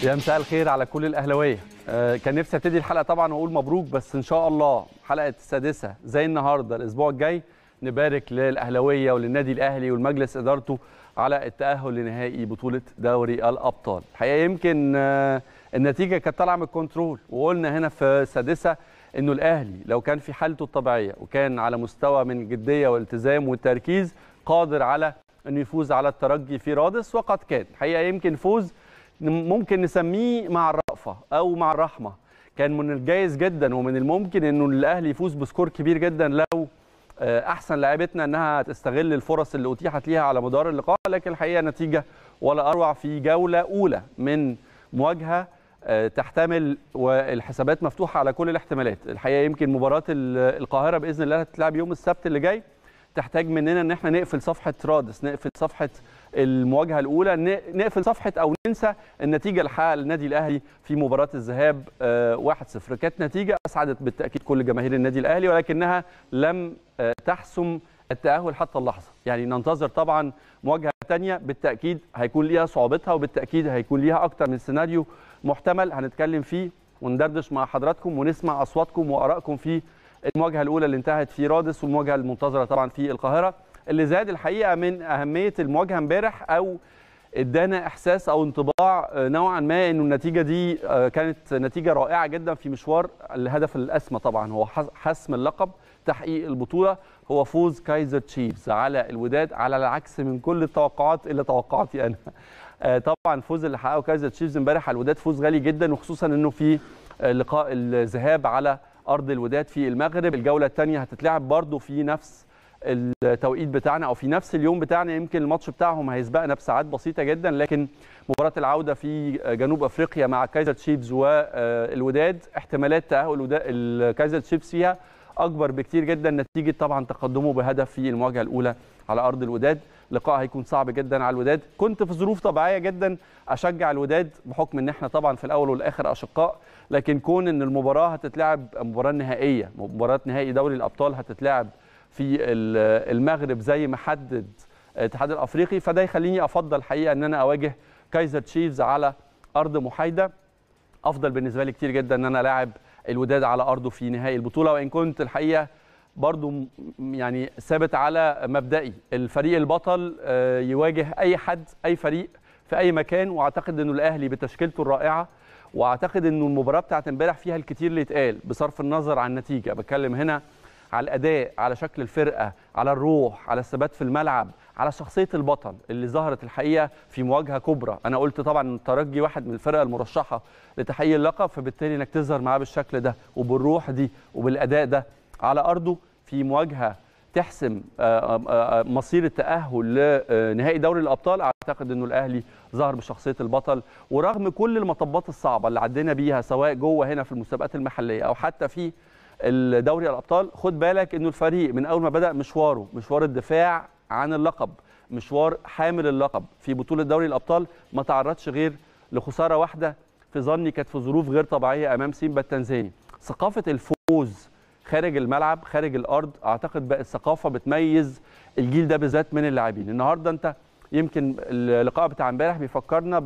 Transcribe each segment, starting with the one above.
يا مساء الخير على كل الاهلاويه آه، كان نفسي ابتدي الحلقه طبعا واقول مبروك بس ان شاء الله حلقه السادسه زي النهارده الاسبوع الجاي نبارك للاهلاويه وللنادي الاهلي والمجلس ادارته على التاهل لنهائي بطوله دوري الابطال الحقيقه يمكن آه، النتيجه كانت طالعه من الكنترول وقلنا هنا في السادسه انه الاهلي لو كان في حالته الطبيعيه وكان على مستوى من الجديه والالتزام والتركيز قادر على انه يفوز على الترجي في رادس وقد كان الحقيقه يمكن فوز ممكن نسميه مع الرأفة أو مع الرحمة كان من الجايز جدا ومن الممكن انه الاهلي يفوز بسكور كبير جدا لو آه، احسن لاعبتنا انها تستغل الفرص اللي اتيحت ليها على مدار اللقاء لكن الحقيقه نتيجه ولا اروع في جوله اولى من مواجهه آه، تحتمل والحسابات مفتوحه على كل الاحتمالات الحقيقه يمكن مباراه ال- القاهره باذن الله هتتلعب يوم السبت اللي جاي تحتاج مننا ان احنا نقفل صفحه رادس نقفل صفحه المواجهه الاولى ن- نقفل صفحه او ننسى النتيجه اللي حققها النادي الاهلي في مباراه الذهاب آه، 1-0 كانت نتيجه اسعدت بالتاكيد كل جماهير النادي الاهلي ولكنها لم آه، تحسم التاهل حتى اللحظه يعني ننتظر طبعا مواجهه ثانيه بالتاكيد هيكون ليها صعوبتها وبالتاكيد هيكون ليها اكتر من سيناريو محتمل هنتكلم فيه وندردش مع حضراتكم ونسمع اصواتكم وارائكم في المواجهه الاولى اللي انتهت في رادس والمواجهه المنتظره طبعا في القاهره اللي زاد الحقيقه من اهميه المواجهه امبارح او ادانا احساس او انطباع آه، نوعا ما انه النتيجه دي آه، كانت نتيجه رائعه جدا في مشوار الهدف الاسمى طبعا هو حس- حسم اللقب تحقيق البطوله هو فوز كايزر تشيفز على الوداد على العكس من كل التوقعات الا توقعاتي انا آه، طبعا الفوز اللي حققه كايزر تشيفز امبارح على الوداد فوز غالي جدا وخصوصا انه في آه، لقاء الذهاب على ارض الوداد في المغرب الجوله الثانيه هتتلعب برضه في نفس التوقيت بتاعنا او في نفس اليوم بتاعنا يمكن الماتش بتاعهم هيسبقنا بساعات بسيطه جدا لكن مباراه العوده في جنوب افريقيا مع كايزر تشيفز والوداد احتمالات تاهل الودا- الكايزر تشيفز فيها اكبر بكتير جدا نتيجه طبعا تقدمه بهدف في المواجهه الاولى على ارض الوداد لقاء هيكون صعب جدا على الوداد كنت في ظروف طبيعيه جدا اشجع الوداد بحكم ان احنا طبعا في الاول والاخر اشقاء لكن كون ان المباراه هتتلعب مباراه نهائيه مباراه نهائي دوري الابطال هتتلعب في ال- المغرب زي ما حدد الاتحاد الافريقي فده يخليني افضل الحقيقه ان انا اواجه كايزر تشيفز على ارض محايده افضل بالنسبه لي كتير جدا ان انا لاعب الوداد على ارضه في نهائي البطوله وان كنت الحقيقه برضو م- يعني ثابت على مبدئي الفريق البطل آه، يواجه اي حد اي فريق في اي مكان واعتقد انه الاهلي بتشكيلته الرائعه واعتقد انه المباراه بتاعت امبارح فيها الكتير اللي اتقال بصرف النظر عن النتيجه بتكلم هنا على الاداء على شكل الفرقه على الروح على الثبات في الملعب على شخصيه البطل اللي ظهرت الحقيقه في مواجهه كبرى انا قلت طبعا الترجي واحد من الفرق المرشحه لتحقيق اللقب فبالتالي انك تظهر معاه بالشكل ده وبالروح دي وبالاداء ده على ارضه في مواجهه تحسم آه، آه، آه، مصير التاهل لنهائي دوري الابطال اعتقد انه الاهلي ظهر بشخصيه البطل ورغم كل المطبات الصعبه اللي عدينا بيها سواء جوه هنا في المسابقات المحليه او حتى في الدوري الابطال خد بالك انه الفريق من اول ما بدا مشواره مشوار الدفاع عن اللقب مشوار حامل اللقب في بطوله دوري الابطال ما تعرضش غير لخساره واحده في ظني كانت في ظروف غير طبيعيه امام سيمبا التنزاني ثقافه الفوز خارج الملعب خارج الارض اعتقد بقت ثقافه بتميز الجيل ده بالذات من اللاعبين النهارده انت يمكن اللقاء بتاع امبارح بيفكرنا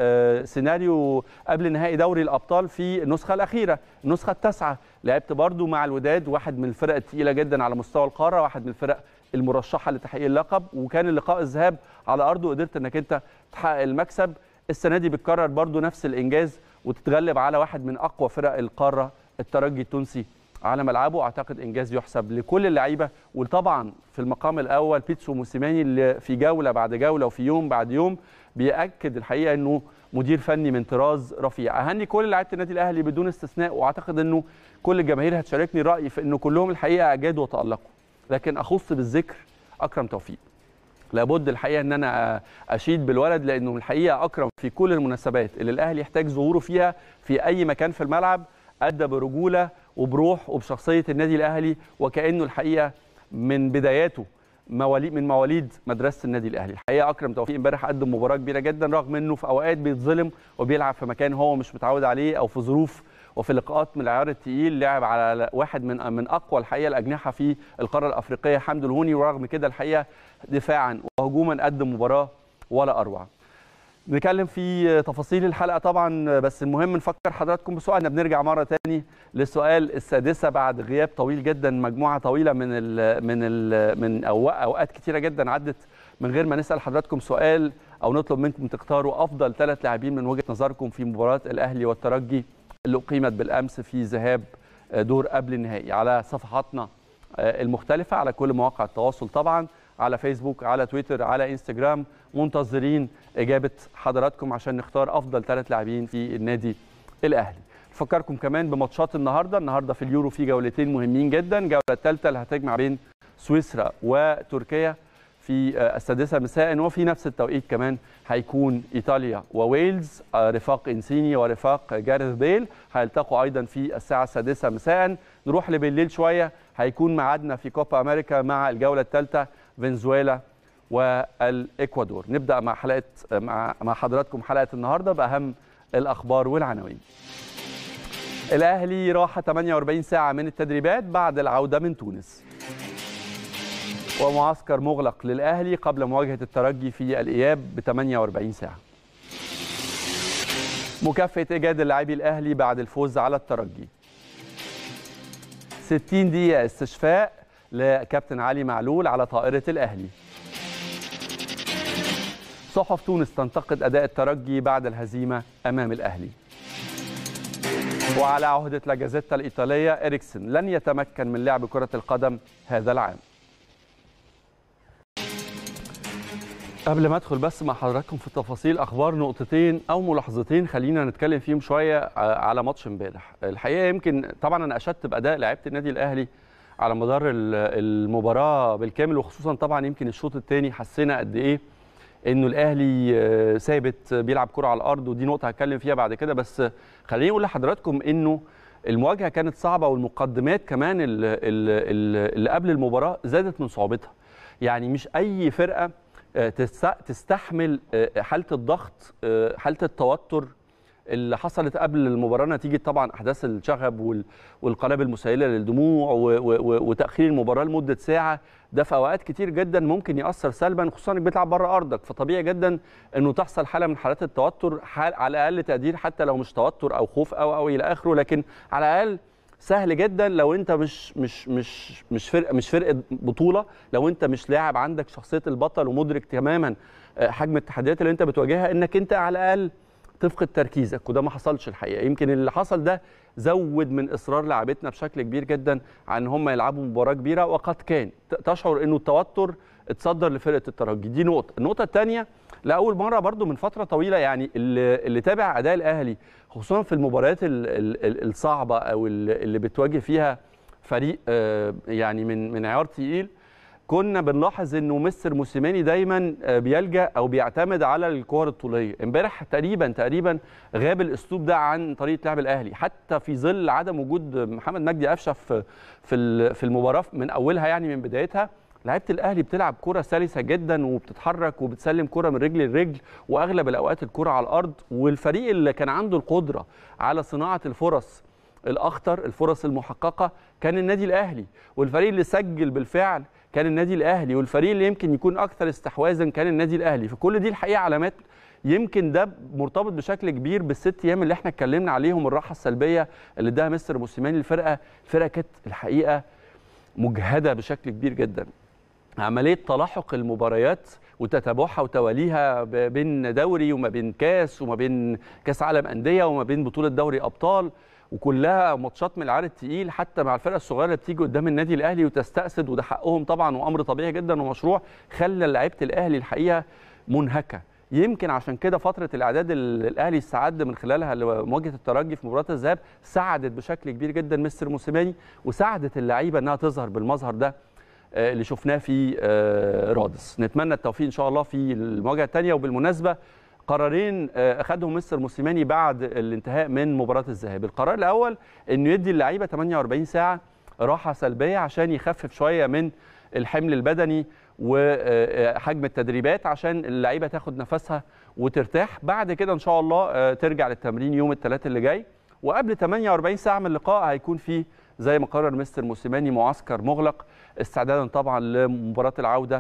بسيناريو قبل نهائي دوري الابطال في النسخه الاخيره النسخه التاسعه لعبت برضو مع الوداد واحد من الفرق الثقيله جدا على مستوى القاره واحد من الفرق المرشحه لتحقيق اللقب وكان اللقاء الذهاب على ارضه وقدرت انك انت تحقق المكسب السنه دي بتكرر برضو نفس الانجاز وتتغلب على واحد من اقوى فرق القاره الترجي التونسي على ملعبه اعتقد انجاز يحسب لكل اللعيبه وطبعا في المقام الاول بيتسو موسيماني اللي في جوله بعد جوله وفي يوم بعد يوم بياكد الحقيقه انه مدير فني من طراز رفيع اهني كل لعيبه النادي الاهلي بدون استثناء واعتقد انه كل الجماهير هتشاركني رايي في انه كلهم الحقيقه اجادوا وتالقوا لكن اخص بالذكر اكرم توفيق لابد الحقيقه ان انا اشيد بالولد لانه الحقيقه اكرم في كل المناسبات اللي الاهلي يحتاج ظهوره فيها في اي مكان في الملعب ادى برجوله وبروح وبشخصيه النادي الاهلي وكانه الحقيقه من بداياته مواليد من مواليد مدرسه النادي الاهلي الحقيقه اكرم توفيق امبارح قدم مباراه كبيره جدا رغم انه في اوقات بيتظلم وبيلعب في مكان هو مش متعود عليه او في ظروف وفي لقاءات من العيار الثقيل لعب على واحد من من اقوى الحقيقه الاجنحه في القاره الافريقيه حمد الهوني ورغم كده الحقيقه دفاعا وهجوما قدم مباراه ولا اروع نتكلم في تفاصيل الحلقه طبعا بس المهم نفكر حضراتكم بسؤالنا بنرجع مره تاني للسؤال السادسه بعد غياب طويل جدا مجموعه طويله من ال من ال من اوقات كتيره جدا عدت من غير ما نسال حضراتكم سؤال او نطلب منكم تختاروا افضل ثلاث لاعبين من وجهه نظركم في مباراه الاهلي والترجي اللي اقيمت بالامس في ذهاب دور قبل النهائي على صفحاتنا المختلفه على كل مواقع التواصل طبعا على فيسبوك على تويتر على انستجرام منتظرين اجابه حضراتكم عشان نختار افضل ثلاث لاعبين في النادي الاهلي نفكركم كمان بماتشات النهارده النهارده في اليورو في جولتين مهمين جدا الجوله الثالثه اللي هتجمع بين سويسرا وتركيا في السادسه مساء وفي نفس التوقيت كمان هيكون ايطاليا وويلز رفاق انسيني ورفاق جاريث بيل هيلتقوا ايضا في الساعه السادسه مساء نروح لبالليل شويه هيكون ميعادنا في كوبا امريكا مع الجوله الثالثه فنزويلا والاكوادور نبدا مع حلقه مع مع حضراتكم حلقه النهارده باهم الاخبار والعناوين الاهلي راح 48 ساعه من التدريبات بعد العوده من تونس ومعسكر مغلق للاهلي قبل مواجهه الترجي في الاياب ب 48 ساعه مكافاه ايجاد اللاعبي الاهلي بعد الفوز على الترجي 60 دقيقه استشفاء لكابتن علي معلول على طائره الاهلي صحف تونس تنتقد اداء الترجي بعد الهزيمه امام الاهلي وعلى عهده لاجازيتا الايطاليه اريكسن لن يتمكن من لعب كره القدم هذا العام قبل ما ادخل بس مع حضراتكم في تفاصيل اخبار نقطتين او ملاحظتين خلينا نتكلم فيهم شويه على ماتش امبارح الحقيقه يمكن طبعا انا اشدت باداء لعيبه النادي الاهلي على مدار المباراه بالكامل وخصوصا طبعا يمكن الشوط الثاني حسينا قد ايه انه الاهلي ثابت بيلعب كره على الارض ودي نقطه هتكلم فيها بعد كده بس خليني اقول لحضراتكم انه المواجهه كانت صعبه والمقدمات كمان اللي, اللي قبل المباراه زادت من صعوبتها يعني مش اي فرقه تستحمل حاله الضغط حاله التوتر اللي حصلت قبل المباراه نتيجه طبعا احداث الشغب والقنابل المسيله للدموع وتاخير المباراه لمده ساعه ده في اوقات كتير جدا ممكن ياثر سلبا خصوصا انك بتلعب بره ارضك فطبيعي جدا انه تحصل حاله من حالات التوتر حال على اقل تقدير حتى لو مش توتر او خوف او او الى اخره لكن على الاقل سهل جدا لو انت مش مش مش مش فرقه مش فرقه بطوله لو انت مش لاعب عندك شخصيه البطل ومدرك تماما حجم التحديات اللي انت بتواجهها انك انت على الاقل تفقد تركيزك وده ما حصلش الحقيقه يمكن اللي حصل ده زود من اصرار لاعبتنا بشكل كبير جدا على ان هم يلعبوا مباراه كبيره وقد كان تشعر انه التوتر اتصدر لفرقه الترجي دي نقطه النقطه الثانيه لاول مره برضو من فتره طويله يعني اللي, اللي تابع اداء الاهلي خصوصا في المباريات الصعبه او اللي بتواجه فيها فريق يعني من من عيار تقيل كنا بنلاحظ انه مستر موسيماني دايما بيلجا او بيعتمد على الكور الطوليه امبارح تقريبا تقريبا غاب الاسلوب ده عن طريقه لعب الاهلي حتى في ظل عدم وجود محمد مجدي قفشه في في في المباراه من اولها يعني من بدايتها لعيبه الاهلي بتلعب كره سلسه جدا وبتتحرك وبتسلم كره من رجل لرجل واغلب الاوقات الكره على الارض والفريق اللي كان عنده القدره على صناعه الفرص الاخطر الفرص المحققه كان النادي الاهلي والفريق اللي سجل بالفعل كان النادي الاهلي والفريق اللي يمكن يكون اكثر استحواذا كان النادي الاهلي فكل دي الحقيقه علامات يمكن ده مرتبط بشكل كبير بالست ايام اللي احنا اتكلمنا عليهم الراحه السلبيه اللي اداها مستر موسيماني الفرقه الفرقه كانت الحقيقه مجهده بشكل كبير جدا عمليه تلاحق المباريات وتتابعها وتواليها بين دوري وما بين كاس وما بين كاس عالم انديه وما بين بطوله دوري ابطال وكلها ماتشات من العيار التقيل حتى مع الفرقه الصغيره اللي بتيجي قدام النادي الاهلي وتستأسد وده حقهم طبعا وامر طبيعي جدا ومشروع خلى لعيبه الاهلي الحقيقه منهكه يمكن عشان كده فتره الاعداد اللي الاهلي استعد من خلالها لمواجهه الترجي في مباراه الذهاب ساعدت بشكل كبير جدا مستر موسيماني وساعدت اللعيبه انها تظهر بالمظهر ده اللي شفناه في رادس نتمنى التوفيق ان شاء الله في المواجهه الثانيه وبالمناسبه قرارين اخذهم مستر موسيماني بعد الانتهاء من مباراه الذهاب القرار الاول انه يدي اللعيبه 48 ساعه راحه سلبيه عشان يخفف شويه من الحمل البدني وحجم التدريبات عشان اللعيبه تاخد نفسها وترتاح بعد كده ان شاء الله ترجع للتمرين يوم الثلاث اللي جاي وقبل 48 ساعه من اللقاء هيكون في زي ما قرر مستر موسيماني معسكر مغلق استعدادا طبعا لمباراه العوده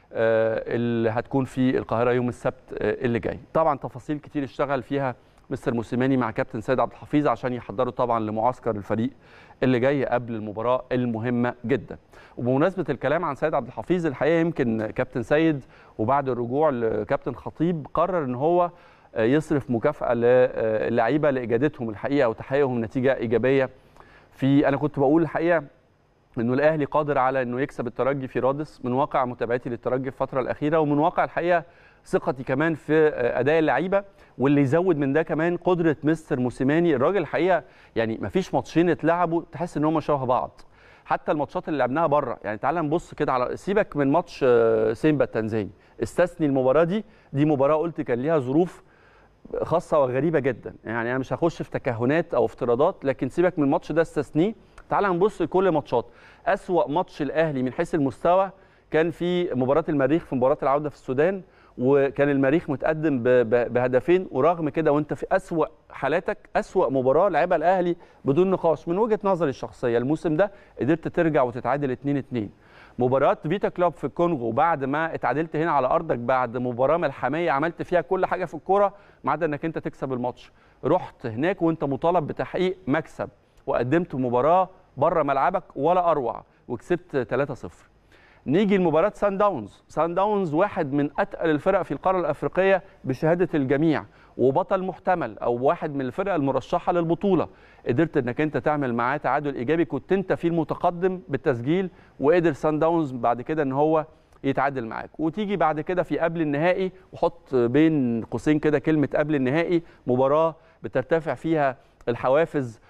اللي هتكون في القاهره يوم السبت اللي جاي طبعا تفاصيل كتير اشتغل فيها مستر موسيماني مع كابتن سيد عبد الحفيظ عشان يحضروا طبعا لمعسكر الفريق اللي جاي قبل المباراه المهمه جدا وبمناسبه الكلام عن سيد عبد الحفيظ الحقيقه يمكن كابتن سيد وبعد الرجوع لكابتن خطيب قرر ان هو يصرف مكافاه للعيبه لاجادتهم الحقيقه وتحقيقهم نتيجه ايجابيه في انا كنت بقول الحقيقه انه الاهلي قادر على انه يكسب الترجي في رادس من واقع متابعتي للترجي في الفتره الاخيره ومن واقع الحقيقه ثقتي كمان في اداء اللعيبه واللي يزود من ده كمان قدره مستر موسيماني الراجل الحقيقه يعني ما فيش ماتشين اتلعبوا تحس ان هم شبه بعض حتى الماتشات اللي لعبناها بره يعني تعال نبص كده على سيبك من ماتش سيمبا التنزاني استثني المباراه دي دي مباراه قلت كان ليها ظروف خاصه وغريبه جدا يعني انا مش هخش في تكهنات او افتراضات لكن سيبك من الماتش ده استثنيه تعال نبص لكل ماتشات اسوا ماتش الاهلي من حيث المستوى كان في مباراه المريخ في مباراه العوده في السودان وكان المريخ متقدم بهدفين ورغم كده وانت في اسوا حالاتك اسوا مباراه لعبها الاهلي بدون نقاش من وجهه نظري الشخصيه الموسم ده قدرت ترجع وتتعادل 2 2 مباراه فيتا كلوب في الكونغو بعد ما اتعادلت هنا على ارضك بعد مباراه ملحميه عملت فيها كل حاجه في الكوره ما عدا انك انت تكسب الماتش رحت هناك وانت مطالب بتحقيق مكسب وقدمت مباراه بره ملعبك ولا اروع وكسبت 3-0 نيجي لمباراه سان داونز سان داونز واحد من اتقل الفرق في القاره الافريقيه بشهاده الجميع وبطل محتمل او واحد من الفرق المرشحه للبطوله قدرت انك انت تعمل معاه تعادل ايجابي كنت انت في المتقدم بالتسجيل وقدر سان داونز بعد كده ان هو يتعادل معاك وتيجي بعد كده في قبل النهائي وحط بين قوسين كده كلمه قبل النهائي مباراه بترتفع فيها الحوافز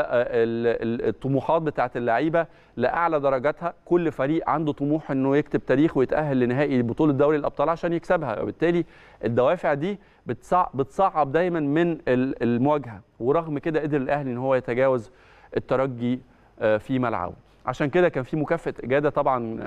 والطموحات بتاعت اللعيبه لاعلى درجاتها كل فريق عنده طموح انه يكتب تاريخ ويتاهل لنهائي بطوله دوري الابطال عشان يكسبها وبالتالي الدوافع دي بتصعب دايما من المواجهه ورغم كده قدر الاهلي ان هو يتجاوز الترجي في ملعبه عشان كده كان في مكافاه اجاده طبعا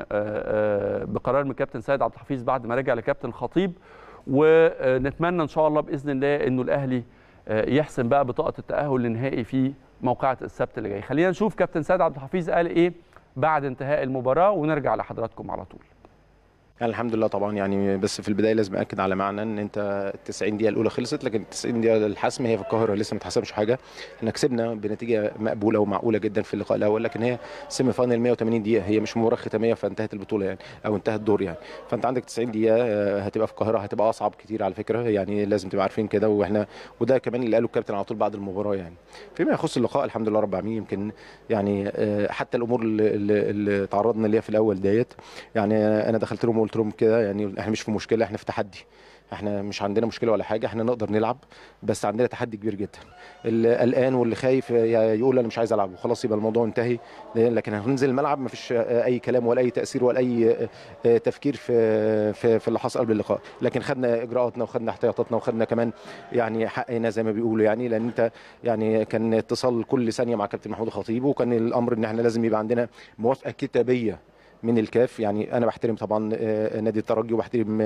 بقرار من كابتن سيد عبد الحفيظ بعد ما رجع لكابتن خطيب ونتمنى ان شاء الله باذن الله انه الاهلي يحسم بقى بطاقه التاهل للنهائي في موقعه السبت اللي جاي خلينا نشوف كابتن سيد عبد الحفيظ قال ايه بعد انتهاء المباراه ونرجع لحضراتكم على طول يعني الحمد لله طبعا يعني بس في البدايه لازم اكد على معنى ان انت ال 90 دقيقه الاولى خلصت لكن ال 90 دقيقه الحسم هي في القاهره لسه ما اتحسبش حاجه احنا كسبنا بنتيجه مقبوله ومعقوله جدا في اللقاء الاول لكن هي سيمي فاينل 180 دقيقه هي مش مباراه ختاميه فانتهت البطوله يعني او انتهى الدور يعني فانت عندك 90 دقيقه هتبقى في القاهره هتبقى اصعب كتير على فكره يعني لازم تبقى عارفين كده واحنا وده كمان اللي قاله الكابتن على طول بعد المباراه يعني فيما يخص اللقاء الحمد لله رب العالمين يمكن يعني حتى الامور اللي, اللي تعرضنا ليها في الاول ديت يعني انا دخلت لهم وقلت لهم كده يعني احنا مش في مشكله احنا في تحدي احنا مش عندنا مشكله ولا حاجه احنا نقدر نلعب بس عندنا تحدي كبير جدا اللي قلقان واللي خايف يقول انا مش عايز العب وخلاص يبقى الموضوع انتهي لكن هننزل الملعب مفيش اي كلام ولا اي تاثير ولا اي تفكير في في, في اللي حصل قبل اللقاء لكن خدنا اجراءاتنا وخدنا احتياطاتنا وخدنا كمان يعني حقنا زي ما بيقولوا يعني لان انت يعني كان اتصال كل ثانيه مع كابتن محمود خطيب وكان الامر ان احنا لازم يبقى عندنا موافقه كتابيه من الكاف يعني انا بحترم طبعا نادي الترجي وبحترم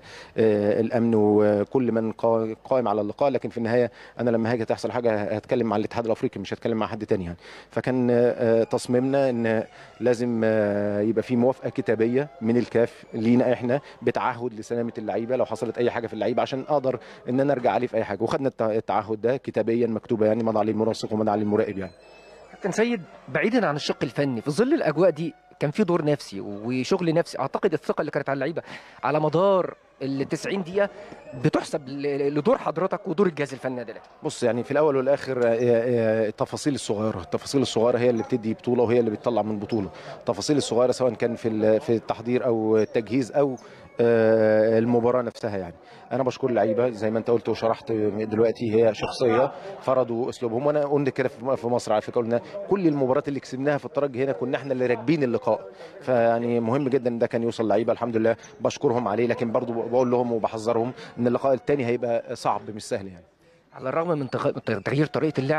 الامن وكل من قائم على اللقاء لكن في النهايه انا لما هاجي تحصل حاجه هتكلم مع الاتحاد الافريقي مش هتكلم مع حد تاني يعني فكان تصميمنا ان لازم يبقى في موافقه كتابيه من الكاف لينا احنا بتعهد لسلامه اللعيبه لو حصلت اي حاجه في اللعيبه عشان اقدر ان انا ارجع عليه في اي حاجه وخدنا التعهد ده كتابيا مكتوبه يعني مضى عليه المنسق ومضى عليه المراقب يعني كابتن سيد بعيدا عن الشق الفني في ظل الاجواء دي كان في دور نفسي وشغل نفسي اعتقد الثقه اللي كانت على اللعيبه على مدار ال 90 دقيقه بتحسب لدور حضرتك ودور الجهاز الفني ده بص يعني في الاول والاخر التفاصيل الصغيره التفاصيل الصغيره هي اللي بتدي بطوله وهي اللي بتطلع من بطوله التفاصيل الصغيره سواء كان في في التحضير او التجهيز او المباراه نفسها يعني انا بشكر اللعيبه زي ما انت قلت وشرحت دلوقتي هي شخصيه فرضوا اسلوبهم وانا قلنا كده في مصر على فكره قلنا كل المباريات اللي كسبناها في الترجي هنا كنا احنا اللي راكبين اللقاء فيعني مهم جدا ده كان يوصل لعيبه الحمد لله بشكرهم عليه لكن برضو بقول لهم وبحذرهم ان اللقاء الثاني هيبقى صعب مش سهل يعني على الرغم من تغيير طريقه اللعب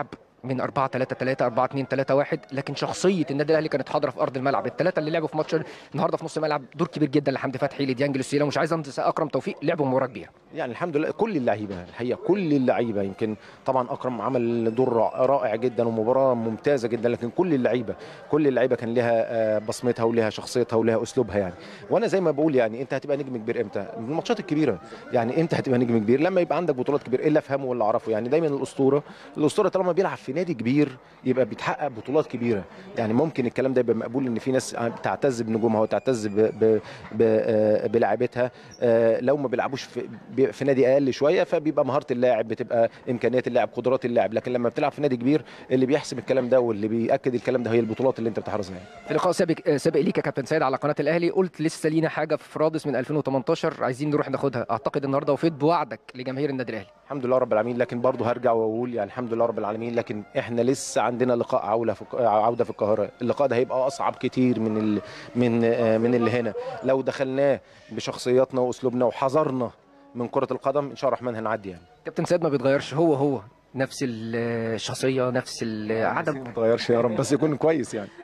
من 4 3 3 4 2 3 1 لكن شخصيه النادي الاهلي كانت حاضره في ارض الملعب الثلاثه اللي لعبوا في ماتش النهارده في نص الملعب دور كبير جدا لحمدي فتحي لديانج لوسيلا ومش عايز انسى اكرم توفيق لعبوا مباراه كبيره يعني الحمد لله كل اللعيبه الحقيقه كل اللعيبه يمكن طبعا اكرم عمل دور رائع جدا ومباراه ممتازه جدا لكن كل اللعيبه كل اللعيبه كان لها بصمتها ولها شخصيتها ولها اسلوبها يعني وانا زي ما بقول يعني انت هتبقى نجم كبير امتى الماتشات الكبيره يعني امتى هتبقى نجم كبير لما يبقى عندك بطولات كبيره ايه اللي افهمه واللي اعرفه يعني دايما الاسطوره الاسطوره طالما بيلعب في نادي كبير يبقى بيتحقق بطولات كبيره يعني ممكن الكلام ده يبقى مقبول ان في ناس بتعتز بنجومها وتعتز بلاعبتها لو ما بيلعبوش في, في نادي اقل شويه فبيبقى مهاره اللاعب بتبقى امكانيات اللاعب قدرات اللاعب لكن لما بتلعب في نادي كبير اللي بيحسب الكلام ده واللي بياكد الكلام ده هي البطولات اللي انت بتحرزها يعني. في لقاء سابق سابق ليك يا كابتن سيد على قناه الاهلي قلت لسه لينا حاجه في رادس من 2018 عايزين نروح ناخدها اعتقد النهارده وفيت بوعدك لجماهير النادي الاهلي الحمد لله رب العالمين لكن برضه هرجع واقول يعني الحمد لله رب العالمين لكن احنا لسه عندنا لقاء عوده في عوده في القاهره اللقاء ده هيبقى اصعب كتير من ال من من اللي هنا لو دخلناه بشخصياتنا واسلوبنا وحذرنا من كره القدم ان شاء الله الرحمن هنعدي يعني كابتن سيد ما بيتغيرش هو هو نفس الشخصيه نفس العدم ما بيتغيرش يا رب بس يكون كويس يعني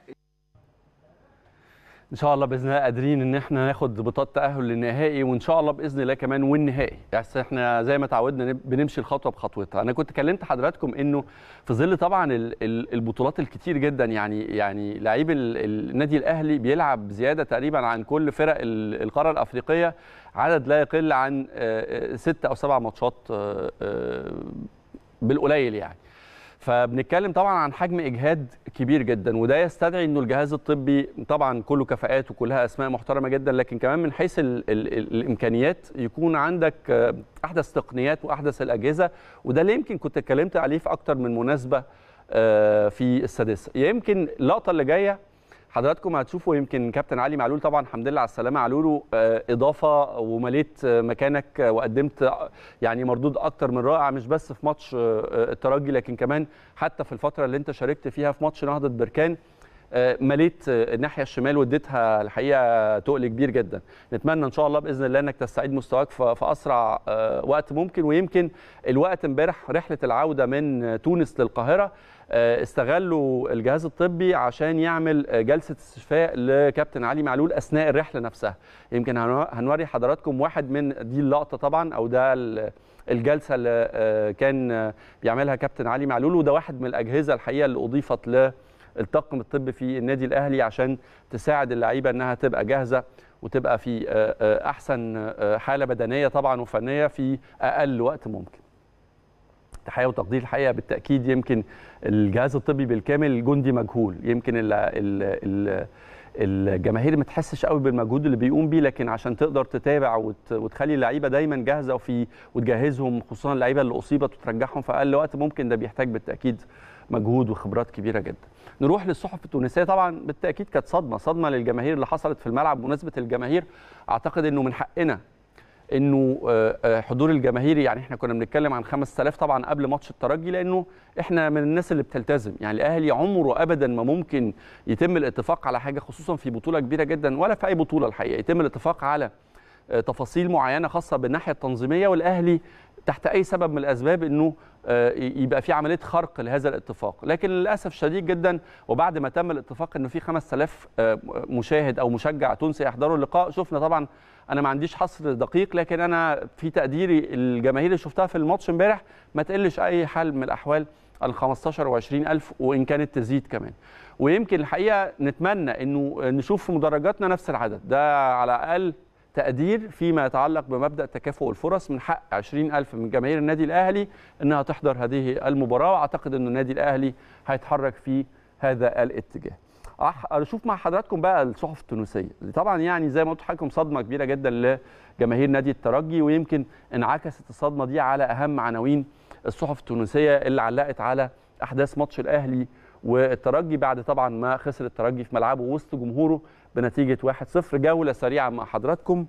ان شاء الله باذن الله قادرين ان احنا ناخد بطاقه تاهل للنهائي وان شاء الله باذن الله كمان والنهائي يعني احنا زي ما تعودنا بنمشي الخطوه بخطوتها انا كنت كلمت حضراتكم انه في ظل طبعا البطولات الكتير جدا يعني يعني لعيب النادي الاهلي بيلعب زياده تقريبا عن كل فرق القاره الافريقيه عدد لا يقل عن ست او سبع ماتشات بالقليل يعني فبنتكلم طبعا عن حجم اجهاد كبير جدا وده يستدعي انه الجهاز الطبي طبعا كله كفاءات وكلها اسماء محترمه جدا لكن كمان من حيث ال ال الامكانيات يكون عندك احدث تقنيات واحدث الاجهزه وده اللي يمكن كنت اتكلمت عليه في اكتر من مناسبه في السادسه يمكن اللقطه اللي جايه حضراتكم هتشوفوا يمكن كابتن علي معلول طبعا الحمد لله على السلامه علوا له اضافه ومليت مكانك وقدمت يعني مردود اكتر من رائع مش بس في ماتش الترجي لكن كمان حتى في الفتره اللي انت شاركت فيها في ماتش نهضه بركان مليت الناحيه الشمال واديتها الحقيقه تقل كبير جدا نتمنى ان شاء الله باذن الله انك تستعيد مستواك في اسرع وقت ممكن ويمكن الوقت امبارح رحله العوده من تونس للقاهره استغلوا الجهاز الطبي عشان يعمل جلسه استشفاء لكابتن علي معلول اثناء الرحله نفسها يمكن هنوري حضراتكم واحد من دي اللقطه طبعا او ده الجلسه اللي كان بيعملها كابتن علي معلول وده واحد من الاجهزه الحقيقه اللي اضيفت ل الطاقم الطبي في النادي الاهلي عشان تساعد اللعيبه انها تبقى جاهزه وتبقى في احسن حاله بدنيه طبعا وفنيه في اقل وقت ممكن. تحيه وتقدير الحقيقه بالتاكيد يمكن الجهاز الطبي بالكامل جندي مجهول يمكن ال ال ال الجماهير ما تحسش قوي بالمجهود اللي بيقوم بيه لكن عشان تقدر تتابع وت... وتخلي اللعيبه دايما جاهزه وفي وتجهزهم خصوصا اللعيبه اللي اصيبت وترجعهم في اقل وقت ممكن ده بيحتاج بالتاكيد مجهود وخبرات كبيره جدا. نروح للصحف التونسيه طبعا بالتاكيد كانت صدمه صدمه للجماهير اللي حصلت في الملعب بمناسبه الجماهير اعتقد انه من حقنا انه حضور الجماهير يعني احنا كنا بنتكلم عن 5000 طبعا قبل ماتش الترجي لانه احنا من الناس اللي بتلتزم يعني الاهلي عمره ابدا ما ممكن يتم الاتفاق على حاجه خصوصا في بطوله كبيره جدا ولا في اي بطوله الحقيقه يتم الاتفاق على تفاصيل معينه خاصه بالناحيه التنظيميه والاهلي تحت اي سبب من الاسباب انه يبقى في عمليه خرق لهذا الاتفاق لكن للاسف شديد جدا وبعد ما تم الاتفاق انه في 5000 مشاهد او مشجع تونسي يحضروا اللقاء شفنا طبعا انا ما عنديش حصر دقيق لكن انا في تقديري الجماهير اللي شفتها في الماتش امبارح ما تقلش اي حال من الاحوال ال 15 و 20 الف وان كانت تزيد كمان ويمكن الحقيقه نتمنى انه نشوف في مدرجاتنا نفس العدد ده على الاقل تقدير فيما يتعلق بمبدا تكافؤ الفرص من حق 20000 من جماهير النادي الاهلي انها تحضر هذه المباراه واعتقد ان النادي الاهلي هيتحرك في هذا الاتجاه. اشوف مع حضراتكم بقى الصحف التونسيه اللي طبعا يعني زي ما قلت لحضراتكم صدمه كبيره جدا لجماهير نادي الترجي ويمكن انعكست الصدمه دي على اهم عناوين الصحف التونسيه اللي علقت على احداث ماتش الاهلي والترجي بعد طبعا ما خسر الترجي في ملعبه وسط جمهوره بنتيجه 1-0 جوله سريعه مع حضراتكم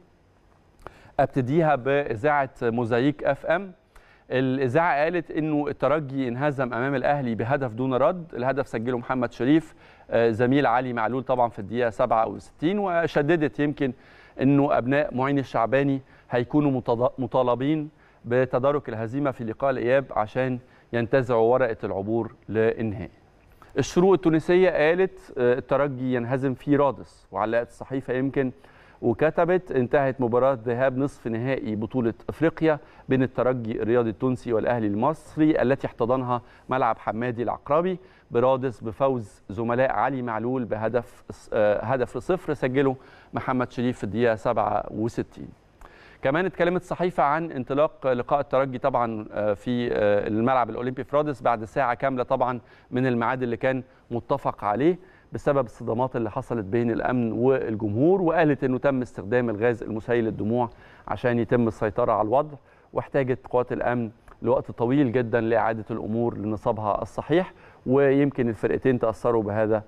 ابتديها باذاعه موزايك اف ام الاذاعه قالت انه الترجي انهزم امام الاهلي بهدف دون رد الهدف سجله محمد شريف زميل علي معلول طبعا في الدقيقه 67 وشددت يمكن انه ابناء معين الشعباني هيكونوا مطالبين بتدارك الهزيمه في لقاء الاياب عشان ينتزعوا ورقه العبور للنهائي. الشروق التونسيه قالت الترجي ينهزم في رادس وعلقت الصحيفه يمكن وكتبت انتهت مباراة ذهاب نصف نهائي بطولة افريقيا بين الترجي الرياضي التونسي والاهلي المصري التي احتضنها ملعب حمادي العقربي برادس بفوز زملاء علي معلول بهدف هدف لصفر سجله محمد شريف في الدقيقة 67 كمان اتكلمت الصحيفة عن انطلاق لقاء الترجي طبعا في الملعب الأولمبي في رادس بعد ساعة كاملة طبعا من الميعاد اللي كان متفق عليه بسبب الصدمات اللي حصلت بين الامن والجمهور وقالت انه تم استخدام الغاز المسيل للدموع عشان يتم السيطره على الوضع واحتاجت قوات الامن لوقت طويل جدا لاعاده الامور لنصابها الصحيح ويمكن الفرقتين تاثروا بهذا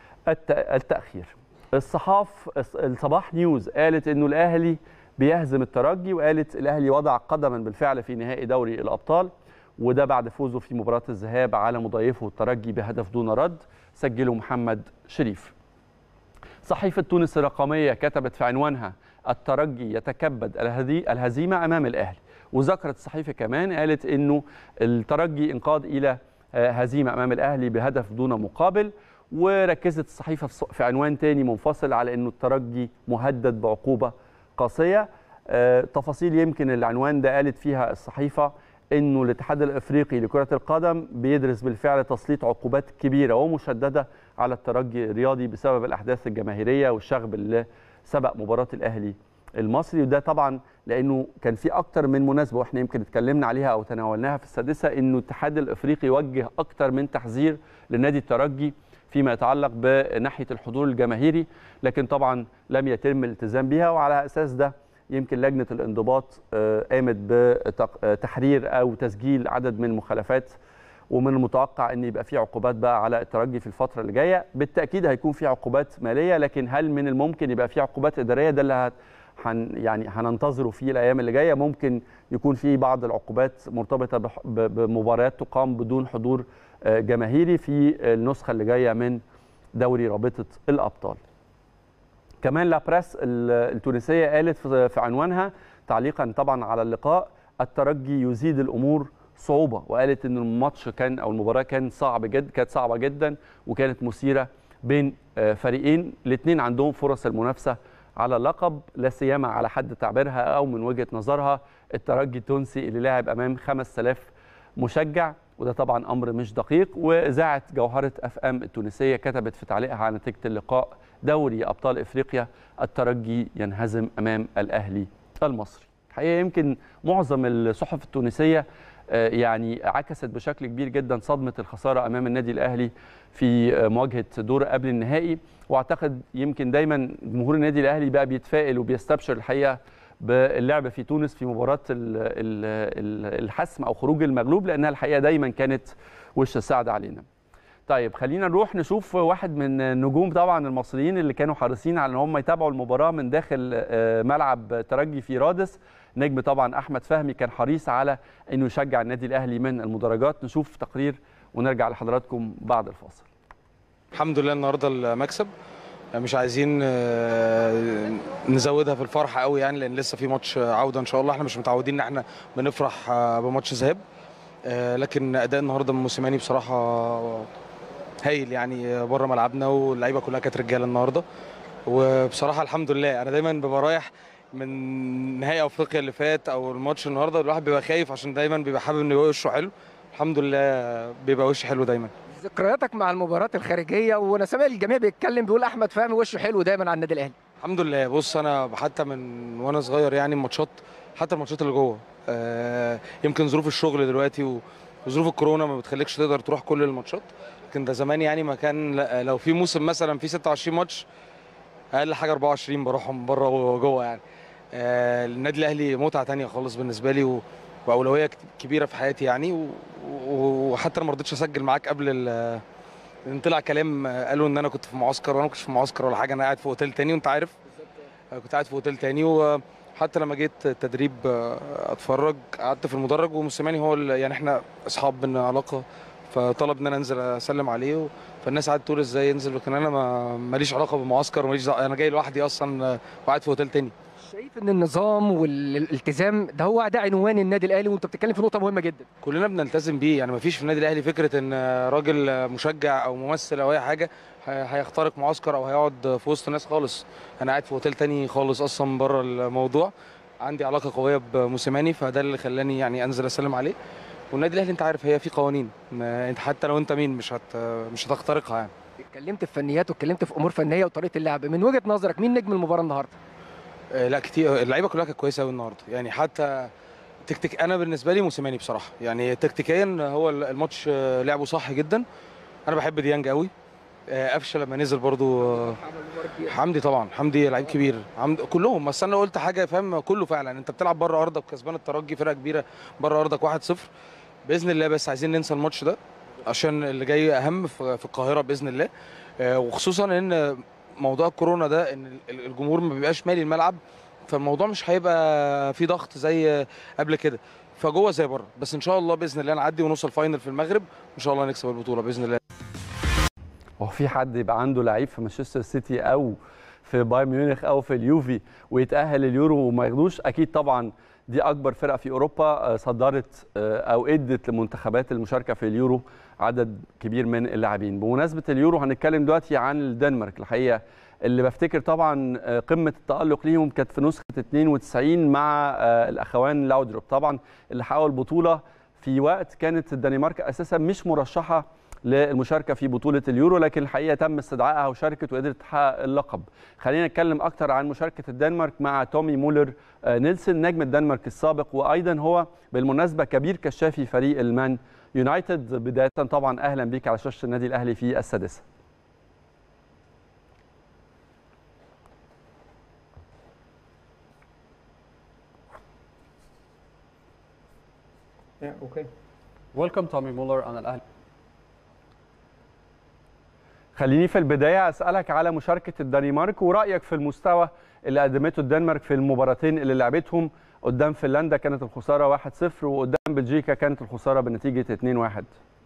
التاخير. الصحاف الصباح نيوز قالت انه الاهلي بيهزم الترجي وقالت الاهلي وضع قدما بالفعل في نهائي دوري الابطال وده بعد فوزه في مباراه الذهاب على مضيفه الترجي بهدف دون رد سجله محمد شريف صحيفة تونس الرقمية كتبت في عنوانها الترجي يتكبد الهزيمة أمام الأهلي وذكرت الصحيفة كمان قالت أنه الترجي انقاد إلى هزيمة أمام الأهلي بهدف دون مقابل وركزت الصحيفة في عنوان تاني منفصل على أنه الترجي مهدد بعقوبة قاسية تفاصيل يمكن العنوان ده قالت فيها الصحيفة انه الاتحاد الافريقي لكره القدم بيدرس بالفعل تسليط عقوبات كبيره ومشدده على الترجي الرياضي بسبب الاحداث الجماهيريه والشغب اللي سبق مباراه الاهلي المصري وده طبعا لانه كان في اكتر من مناسبه واحنا يمكن اتكلمنا عليها او تناولناها في السادسه انه الاتحاد الافريقي وجه اكتر من تحذير لنادي الترجي فيما يتعلق بناحيه الحضور الجماهيري لكن طبعا لم يتم الالتزام بها وعلى اساس ده يمكن لجنه الانضباط قامت بتحرير او تسجيل عدد من المخالفات ومن المتوقع ان يبقى في عقوبات بقى على الترجي في الفتره اللي جايه بالتاكيد هيكون في عقوبات ماليه لكن هل من الممكن يبقى في عقوبات اداريه ده اللي هن يعني هننتظره في الايام اللي جايه ممكن يكون في بعض العقوبات مرتبطه بمباريات تقام بدون حضور جماهيري في النسخه اللي جايه من دوري رابطه الابطال كمان لا بريس التونسيه قالت في عنوانها تعليقا طبعا على اللقاء الترجي يزيد الامور صعوبه وقالت ان الماتش كان او المباراه كان صعب جدا كانت صعبه جدا وكانت مثيره بين فريقين الاثنين عندهم فرص المنافسه على اللقب لا سيما على حد تعبيرها او من وجهه نظرها الترجي التونسي اللي لعب امام 5000 مشجع وده طبعا امر مش دقيق واذاعه جوهره اف ام التونسيه كتبت في تعليقها على نتيجه اللقاء دوري ابطال افريقيا الترجي ينهزم امام الاهلي المصري الحقيقه يمكن معظم الصحف التونسيه يعني عكست بشكل كبير جدا صدمه الخساره امام النادي الاهلي في مواجهه دور قبل النهائي واعتقد يمكن دايما جمهور النادي الاهلي بقى بيتفائل وبيستبشر الحقيقه باللعب في تونس في مباراه الحسم او خروج المغلوب لانها الحقيقه دايما كانت وش السعد علينا. طيب خلينا نروح نشوف واحد من النجوم طبعا المصريين اللي كانوا حريصين على ان هم يتابعوا المباراه من داخل ملعب ترجي في رادس نجم طبعا احمد فهمي كان حريص على انه يشجع النادي الاهلي من المدرجات نشوف تقرير ونرجع لحضراتكم بعد الفاصل الحمد لله النهارده المكسب مش عايزين نزودها في الفرحه قوي يعني لان لسه في ماتش عوده ان شاء الله احنا مش متعودين ان احنا بنفرح بماتش ذهاب لكن اداء النهارده من موسيماني بصراحه هايل يعني بره ملعبنا واللعيبه كلها كانت رجاله النهارده وبصراحه الحمد لله انا دايما ببقى رايح من نهائي افريقيا اللي فات او الماتش النهارده الواحد بيبقى خايف عشان دايما بيبقى حابب انه يبقى وشه حلو الحمد لله بيبقى وشه حلو دايما ذكرياتك مع المباريات الخارجيه وانا سامع الجميع بيتكلم بيقول احمد فهمي وشه حلو دايما على النادي الاهلي الحمد لله بص انا حتى من وانا صغير يعني الماتشات حتى الماتشات اللي جوه آه يمكن ظروف الشغل دلوقتي وظروف الكورونا ما بتخليكش تقدر تروح كل الماتشات لكن ده زمان يعني ما كان لو في موسم مثلا في 26 ماتش اقل حاجه 24 بروحهم بره وجوه يعني آه النادي الاهلي متعه تانية خالص بالنسبه لي واولويه كبيره في حياتي يعني وحتى انا ما رضيتش اسجل معاك قبل ان طلع كلام قالوا ان انا كنت في معسكر وانا ما كنتش في معسكر ولا حاجه انا قاعد في اوتيل تاني وانت عارف كنت قاعد في اوتيل تاني وحتى لما جيت التدريب اتفرج قعدت في المدرج وموسيماني هو يعني احنا اصحاب بينا علاقه فطلب ان انا انزل اسلم عليه فالناس قعدت تقول ازاي ينزل لكن انا ما ماليش علاقه بالمعسكر ماليش انا جاي لوحدي اصلا وقاعد في اوتيل تاني شايف ان النظام والالتزام ده هو ده عنوان النادي الاهلي وانت بتتكلم في نقطه مهمه جدا كلنا بنلتزم بيه يعني مفيش في النادي الاهلي فكره ان راجل مشجع او ممثل او اي حاجه هي- هيخترق معسكر او هيقعد في وسط ناس خالص انا قاعد في اوتيل تاني خالص اصلا بره الموضوع عندي علاقه قويه بموسيماني فده اللي خلاني يعني انزل اسلم عليه والنادي الاهلي انت عارف هي في قوانين ما انت حتى لو انت مين مش هت مش هتخترقها يعني اتكلمت في فنيات واتكلمت في امور فنيه وطريقه اللعب من وجهه نظرك مين نجم المباراه النهارده آه، لا كتير اللعيبه كلها كانت كويسه قوي النهارده يعني حتى تكتيك انا بالنسبه لي موسيماني بصراحه يعني تكتيكيا هو الماتش آه، لعبه صح جدا انا بحب ديانج قوي آه، قفشه لما نزل برضو آه، حمدي طبعا حمدي لعيب كبير حمدي كلهم بس انا قلت حاجه فاهم كله فعلا انت بتلعب بره ارضك كسبان الترجي فرقه كبيره بره ارضك 1-0 باذن الله بس عايزين ننسى الماتش ده عشان اللي جاي اهم في في القاهره باذن الله آه، وخصوصا ان موضوع الكورونا ده ان ال- الجمهور ما بيبقاش مالي الملعب فالموضوع مش هيبقى في ضغط زي قبل كده فجوه زي بره بس ان شاء الله باذن الله نعدي ونوصل فاينل في المغرب وان شاء الله نكسب البطوله باذن الله هو في حد يبقى عنده لعيب في مانشستر سيتي او في بايرن ميونخ او في اليوفي ويتاهل اليورو وما ياخدوش اكيد طبعا دي اكبر فرقه في اوروبا آه، صدرت آه، او ادت لمنتخبات المشاركه في اليورو عدد كبير من اللاعبين بمناسبه اليورو هنتكلم دلوقتي عن الدنمارك الحقيقه اللي بفتكر طبعا آه، قمه التالق ليهم كانت في نسخه 92 مع آه، الاخوان لاودروب طبعا اللي حققوا البطوله في وقت كانت الدنمارك اساسا مش مرشحه للمشاركه في بطوله اليورو لكن الحقيقه تم استدعائها وشاركت وقدرت تحقق اللقب. خلينا نتكلم اكتر عن مشاركه الدنمارك مع تومي مولر آه، نيلسون نجم الدنمارك السابق وايضا هو بالمناسبه كبير كشافي فريق المان يونايتد بدايه طبعا اهلا بيك على شاشه النادي الاهلي في السادسه. Yeah, okay. ويلكم تومي مولر انا الاهلي خليني في البدايه اسالك على مشاركه الدنمارك ورايك في المستوى اللي قدمته الدنمارك في المباراتين اللي لعبتهم قدام فنلندا كانت الخساره 1-0 وقدام بلجيكا كانت الخساره بنتيجه 2-1.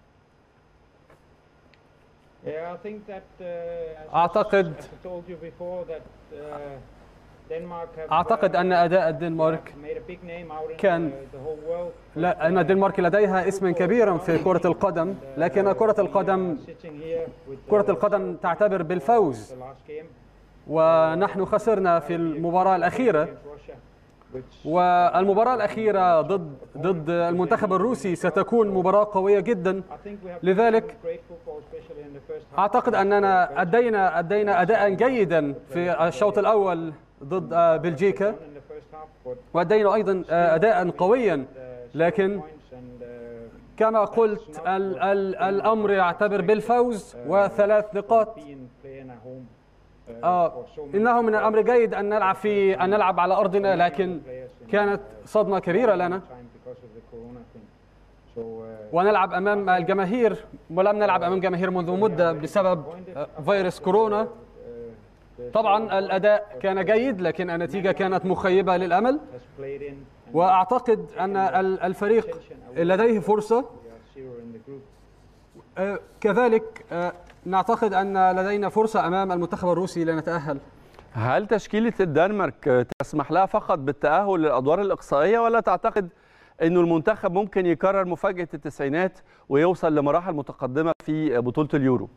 Yeah, I think that uh, as أعتقد- as I told you before that uh, Denmark have اعتقد uh, ان اداء الدنمارك made a big name out in كان- the, the whole world. لا ان الدنمارك لديها اسما كبيرا في كره القدم لكن كره القدم Sitting here with كره the, القدم تعتبر بالفوز the last game ونحن خسرنا في المباراه الاخيره against Russia, which والمباراه الاخيره ضد ضد المنتخب الروسي ستكون مباراه قويه جدا I think we have لذلك played great football, especially in the first half. اعتقد اننا ادينا ادينا اداء جيدا في الشوط الاول ضد آه، بلجيكا in the first half, but وادينا ايضا آه، اداء قويا uh, لكن points and uh, كما قلت ال ال الامر يعتبر بالفوز وثلاث نقاط being playing at home. Uh, آه for so many انه من الامر جيد ان نلعب في ان نلعب على ارضنا لكن players in كانت صدمه كبيره لنا time because of the corona thing. So uh, ونلعب امام الجماهير ولم نلعب امام جماهير منذ مده بسبب آه، فيروس كورونا طبعا الاداء كان جيد لكن النتيجه كانت مخيبه للامل has played in and واعتقد ان ال- الفريق لديه فرصه we are zero in the group. آه، كذلك آه، نعتقد ان لدينا فرصه امام المنتخب الروسي لنتاهل هل تشكيلة الدنمارك تسمح لها فقط بالتأهل للأدوار الإقصائية ولا تعتقد أنه المنتخب ممكن يكرر مفاجأة التسعينات ويوصل لمراحل متقدمة في بطولة اليورو؟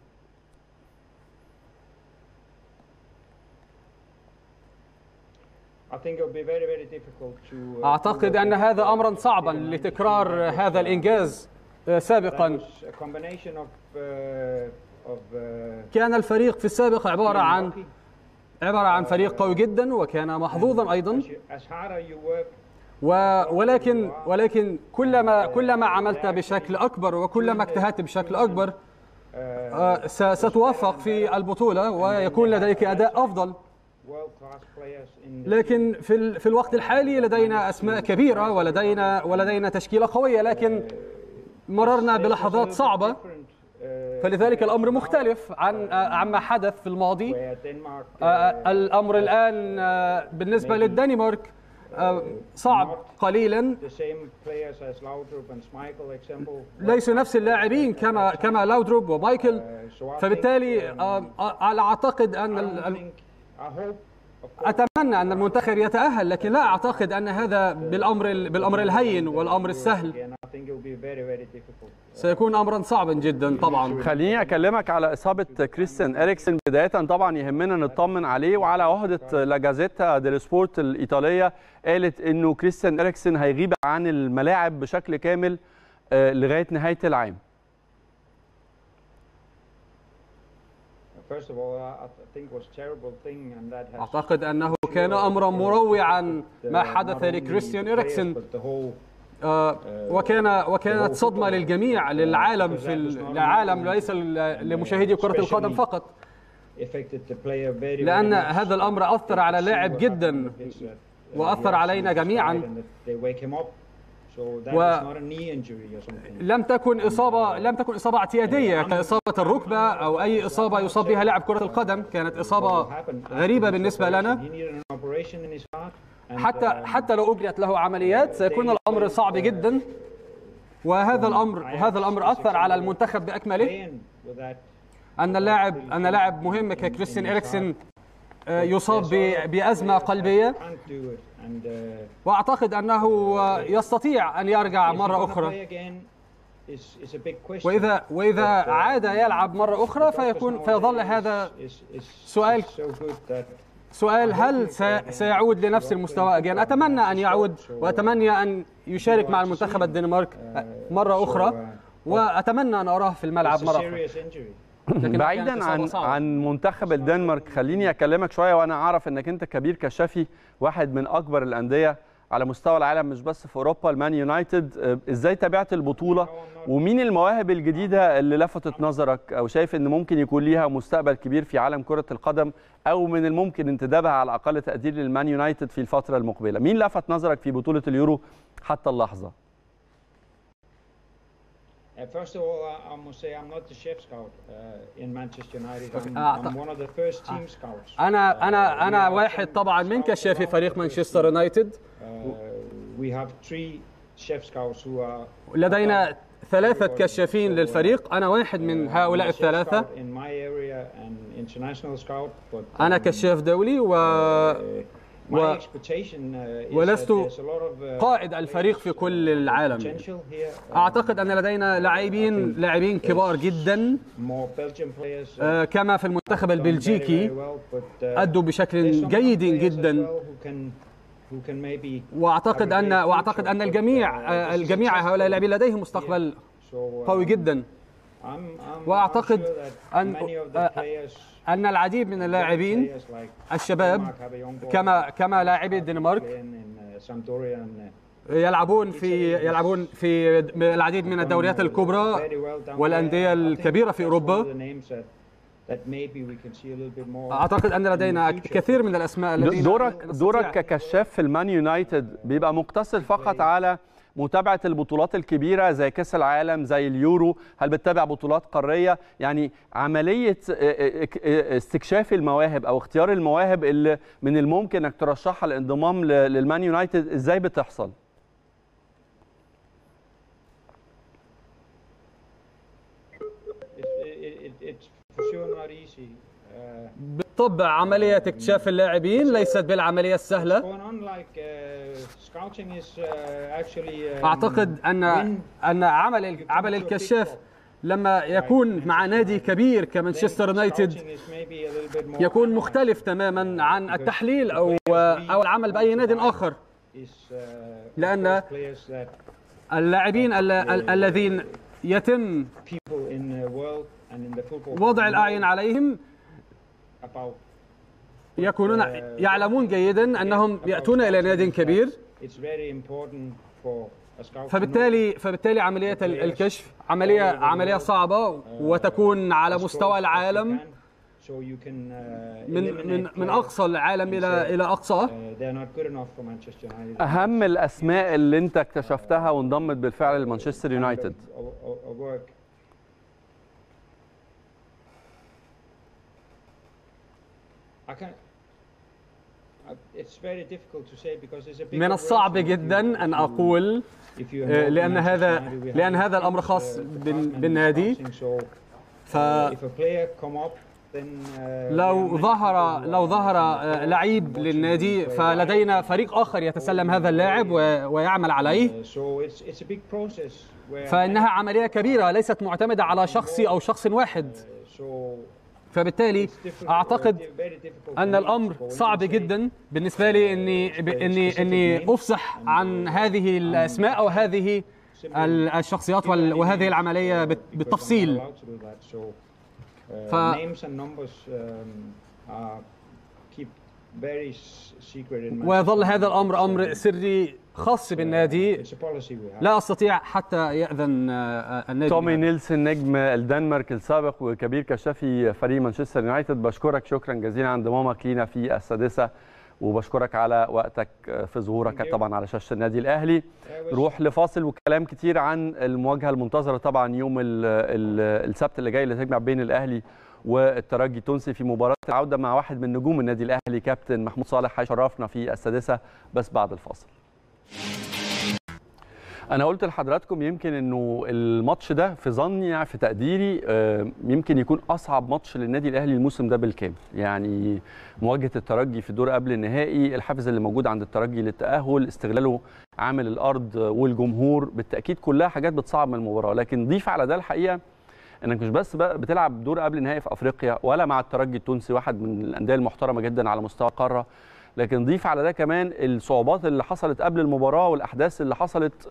I think it will be very very difficult to. uh, اعتقد to ان هذا repeat امرا the صعبا 1990 لتكرار هذا الانجاز آه، That سابقا was a combination of uh, of uh, كان الفريق في السابق عباره عن lucky. عباره عن فريق قوي جدا وكان محظوظا ايضا As, you, as harder you work, و- ولكن ولكن كلما كلما عملت بشكل اكبر وكلما اجتهدت بشكل اكبر uh, آه، س- ستوفق في البطوله ويكون لديك اداء افضل world class players in the لكن في ال- في الوقت الحالي لدينا اسماء كبيره ولدينا ولدينا تشكيله قويه لكن مررنا بلحظات صعبه different uh, فلذلك الامر مختلف عن آه، عما حدث في الماضي where Denmark uh, آه، الامر الان آه، بالنسبه للدنمارك آه، صعب قليلا the same players as Laudrup and Schmeichel example. ليسوا نفس اللاعبين كما كما لاودروب ومايكل Uh, so I فبالتالي think, um, آه، آه، على اعتقد ان I ال- don't ال- think I hope اتمنى ان المنتخب يتاهل لكن لا اعتقد ان هذا بالامر بالامر الهين والامر السهل Again, I think it will be very, very difficult. سيكون امرا صعبا جدا طبعا خليني اكلمك على اصابه كريستيان اريكسن بدايه طبعا يهمنا نطمن عليه وعلى عهده لا جازيتا ديل سبورت الايطاليه قالت انه كريستيان اريكسن هيغيب عن الملاعب بشكل كامل آه، لغايه نهايه العام First of all, I I think it was a terrible thing, and that has اعتقد انه كان امرا مروعا ما حدث لكريستيان اريكسن but the whole آه، وكان وكانت صدمه للجميع للعالم في العالم وليس ل- لمشاهدي كره القدم فقط affected the player very, لان very much. هذا الامر اثر على اللاعب جدا وأثر علينا جميعاً. و- و... لم تكن اصابه لم تكن اصابه اعتياديه كاصابه الركبه او اي اصابه يصاب بها لاعب كره القدم كانت اصابه غريبه بالنسبه لنا حتى حتى لو اجريت له عمليات سيكون الامر صعب جدا وهذا الامر وهذا الامر اثر على المنتخب باكمله ان اللاعب ان لاعب مهم ككريستيان اريكسن آه، يصاب ب- بازمه قلبيه واعتقد انه آه، يستطيع ان يرجع مره اخرى واذا واذا عاد يلعب مره اخرى فيكون فيظل هذا سؤال سؤال هل سي- سيعود لنفس المستوى أجين أتمنى أن يعود وأتمنى أن يشارك مع المنتخب الدنمارك مرة أخرى وأتمنى أن أراه في الملعب مرة أخرى لكن كانت بعيدا إصابة عن صعبة. عن منتخب الدنمارك خليني اكلمك شويه وانا اعرف انك انت كبير كشافي واحد من اكبر الانديه على مستوى العالم مش بس في اوروبا المان يونايتد آه، ازاي تابعت البطوله ومين المواهب الجديده اللي لفتت نظرك او شايف ان ممكن يكون ليها مستقبل كبير في عالم كره القدم او من الممكن انتدابها على اقل تقدير للمان يونايتد في الفتره المقبله مين لفت نظرك في بطوله اليورو حتى اللحظه Uh, first of all, I, I must say I'm not the chef scout uh, in Manchester United. I'm, Ah, I'm one of the first team scouts. أنا أنا أنا واحد طبعا من كشافي فريق مانشستر يونايتد Uh, we have three chef scouts who are لدينا ثلاثة كشافين للفريق أنا واحد من هؤلاء I'm a chef الثلاثة scout in my area and international scout, but أنا um, كشاف دولي و my و- expectation uh, is ولست that there's a lot of uh, قائد الفريق في كل العالم potential here. Uh, أعتقد أن لدينا لاعبين لاعبين كبار جدا more Belgian players. uh, آه، كما في المنتخب done very, البلجيكي very well, but, uh, أدوا there's بشكل some جيد players as جدا well who can- who can maybe واعتقد ان have a great واعتقد ان future, الجميع but, uh, آه، this is الجميع successful هؤلاء اللاعبين لديهم here. مستقبل So, uh, قوي جدا I'm- I'm- وأعتقد I'm sure that أن- many of the آه، players- ان العديد من اللاعبين players like الشباب Denmark have a young boy كما كما لاعبي الدنمارك playing in, uh, Sampdoria and, uh, يلعبون في يلعبون في العديد من الدوريات الكبرى very well down والأندية there. I think الكبيرة في that's أوروبا. one of the names that- that maybe we can see a little bit more اعتقد ان لدينا كثير من الاسماء الذين دورك نستطيع- دورك ككشاف في المان يونايتد بيبقى مقتصر فقط على متابعه البطولات الكبيره زي كاس العالم زي اليورو هل بتتابع بطولات قاريه يعني عمليه استكشاف المواهب او اختيار المواهب اللي من الممكن انك ترشحها للانضمام ل- للمان يونايتد ازاي بتحصل It's, it, it, it's for sure not easy. Uh, بالطبع عمليه اكتشاف اللاعبين ليست بالعمليه السهله going on like uh, scouting is uh, actually um, اعتقد ان when ان عمل عمل الكشاف لما يكون مع نادي كبير كمانشستر يونايتد scouting is maybe a little bit more يكون analyzed مختلف تماما عن التحليل او او العمل باي نادي اخر is, uh, of لأن course players that اللاعبين ال- ال- الذين يتم people in the world and in the football وضع know الاعين عليهم about يكونون يعلمون جيدا انهم ياتون الى نادي كبير it's very important for a scout to know فبالتالي فبالتالي عمليه ال- الكشف عمليه عمليه صعبه وتكون على مستوى العالم so you can uh, من من eliminate من players اقصى العالم الى الى اقصاه uh, they're not good enough for Manchester United اهم الاسماء اللي انت اكتشفتها وانضمت بالفعل لمانشستر يونايتد of, of, of work I can uh, it's very difficult to say because it's a big من الصعب operation if جدا you- ان if you- اقول if you آه، involve لأن Manchester هذا- United, we have لأن a هذا الأمر huge, خاص uh, بال- department in بالنادي. scouting, so ف uh, if a player come up لو ظهر لو ظهر لعيب للنادي فلدينا فريق اخر يتسلم هذا اللاعب ويعمل عليه فانها عمليه كبيره ليست معتمده على شخصي او شخص واحد فبالتالي اعتقد ان الامر صعب جدا بالنسبه لي اني اني اني افصح عن هذه الاسماء او هذه الشخصيات وهذه العمليه بالتفصيل ف ويظل هذا الامر امر سري خاص بالنادي لا استطيع حتى ياذن النادي تومي نيلسون نجم الدنمارك السابق وكبير كشافي فريق مانشستر يونايتد بشكرك شكرا جزيلا عن انضمامك لينا في السادسه وبشكرك على وقتك في ظهورك طبعا على شاشه النادي الاهلي نروح لفاصل وكلام كتير عن المواجهه المنتظره طبعا يوم ال ال السبت اللي جاي اللي تجمع بين الاهلي والترجي التونسي في مباراه العوده مع واحد من نجوم النادي الاهلي كابتن محمود صالح هيشرفنا في السادسه بس بعد الفاصل انا قلت لحضراتكم يمكن انه الماتش ده في ظني في تقديري يمكن يكون اصعب ماتش للنادي الاهلي الموسم ده بالكامل يعني مواجهه الترجي في الدور قبل النهائي الحافز اللي موجود عند الترجي للتاهل استغلاله عامل الارض والجمهور بالتاكيد كلها حاجات بتصعب من المباراه لكن ضيف على ده الحقيقه انك مش بس بقى بتلعب دور قبل النهائي في افريقيا ولا مع الترجي التونسي واحد من الانديه المحترمه جدا على مستوى القاره لكن ضيف على ده كمان الصعوبات اللي حصلت قبل المباراه والاحداث اللي حصلت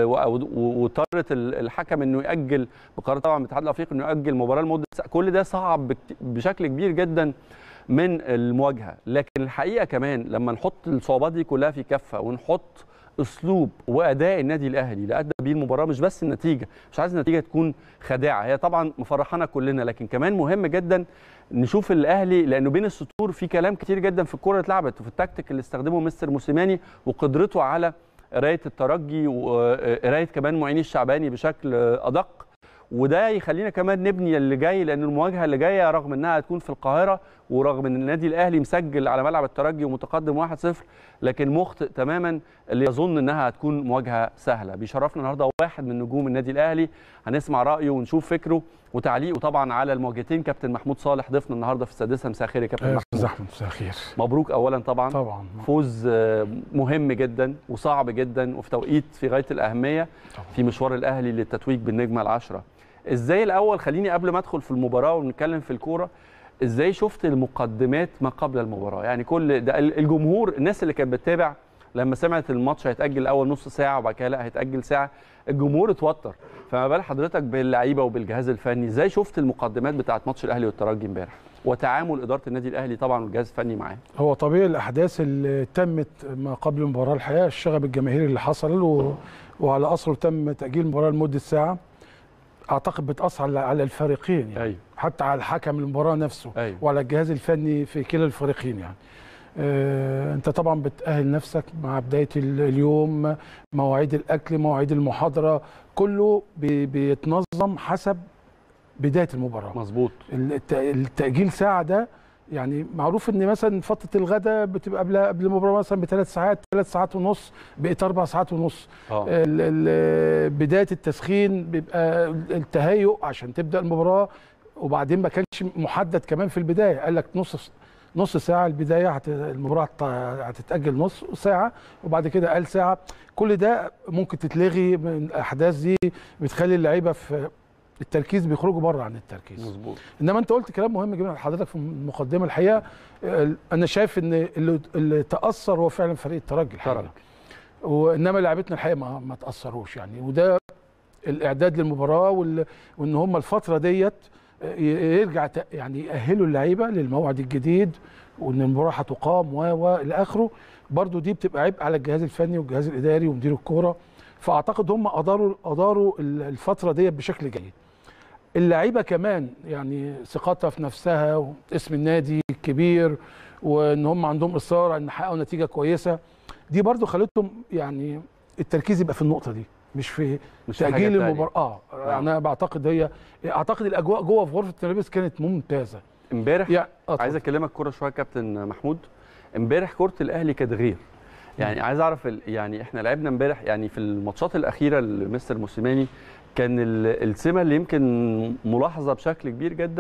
واضطرت الحكم انه ياجل بقرار طبعا الاتحاد الافريقي انه ياجل المباراه لمده ساعة. كل ده صعب بشكل كبير جدا من المواجهه لكن الحقيقه كمان لما نحط الصعوبات دي كلها في كفه ونحط اسلوب واداء النادي الاهلي اللي ادى بيه المباراه مش بس النتيجه مش عايز النتيجه تكون خادعه هي طبعا مفرحانا كلنا لكن كمان مهم جدا نشوف الاهلي لانه بين السطور في كلام كتير جدا في الكوره اتلعبت وفي التكتيك اللي استخدمه مستر موسيماني وقدرته على قرايه الترجي وقرايه كمان معين الشعباني بشكل ادق وده يخلينا كمان نبني اللي جاي لان المواجهه اللي جايه رغم انها هتكون في القاهره ورغم ان النادي الاهلي مسجل على ملعب الترجي ومتقدم 1-0 لكن مخطئ تماما اللي يظن انها هتكون مواجهه سهله بيشرفنا النهارده واحد من نجوم النادي الاهلي هنسمع رايه ونشوف فكره وتعليقه طبعا على المواجهتين كابتن محمود صالح ضيفنا النهارده في السادسه مساء الخير يا كابتن محمود زحمه مساء الخير مبروك اولا طبعا طبعا فوز مهم جدا وصعب جدا وفي توقيت في غايه الاهميه طبعا. في مشوار الاهلي للتتويج بالنجمه العشره ازاي الاول خليني قبل ما ادخل في المباراه ونتكلم في الكوره ازاي شفت المقدمات ما قبل المباراه يعني كل ده الجمهور الناس اللي كانت بتتابع لما سمعت الماتش هيتاجل اول نص ساعه وبعد كده لا هيتاجل ساعه الجمهور اتوتر فما بال حضرتك باللعيبه وبالجهاز الفني ازاي شفت المقدمات بتاعه ماتش الاهلي والترجي امبارح وتعامل اداره النادي الاهلي طبعا والجهاز الفني معاه هو طبيعي الاحداث اللي تمت ما قبل المباراه الحقيقه الشغب الجماهيري اللي حصل و... وعلى اثره تم تاجيل المباراه لمده ساعه اعتقد بتاثر على الفريقين يعني أيوه. حتى على الحكم المباراه نفسه أيوه. وعلى الجهاز الفني في كلا الفريقين يعني آه انت طبعا بتاهل نفسك مع بدايه اليوم مواعيد الاكل مواعيد المحاضره كله بي بيتنظم حسب بدايه المباراه مظبوط التاجيل ساعه ده يعني معروف ان مثلا فتره الغداء بتبقى قبل قبل المباراه مثلا بثلاث ساعات ثلاث ساعات ونص بقت اربع ساعات ونص اه بدايه التسخين بيبقى التهيؤ عشان تبدا المباراه وبعدين ما كانش محدد كمان في البدايه قال لك نص نص ساعه البدايه هت... المباراه هتتاجل نص ساعه وبعد كده قال ساعه كل ده ممكن تتلغي من الاحداث دي بتخلي اللعيبه في التركيز بيخرجوا بره عن التركيز مظبوط انما انت قلت كلام مهم جدا حضرتك في المقدمه الحقيقه انا شايف ان اللي, اللي تاثر هو فعلا فريق الترجي الحقيقه وانما لعيبتنا الحقيقه ما, ما تاثروش يعني وده الاعداد للمباراه وال... وان هم الفتره ديت يرجع يعني يأهلوا اللعيبه للموعد الجديد وان المباراه هتقام و و الى اخره برضو دي بتبقى عبء على الجهاز الفني والجهاز الاداري ومدير الكوره فاعتقد هم اداروا اداروا الفتره ديت بشكل جيد اللعيبه كمان يعني ثقتها في نفسها واسم النادي الكبير وان هم عندهم اصرار ان يحققوا نتيجه كويسه دي برضو خلتهم يعني التركيز يبقى في النقطه دي مش في مش تاجيل المباراه اه انا بعتقد هي اعتقد الاجواء جوه في غرفه الملابس كانت ممتازه امبارح يعني عايز اكلمك كوره شويه كابتن محمود امبارح كره الاهلي كانت غير يعني عايز اعرف يعني احنا لعبنا امبارح يعني في الماتشات الاخيره لمستر موسيماني كان السمه اللي يمكن ملاحظه بشكل كبير جدا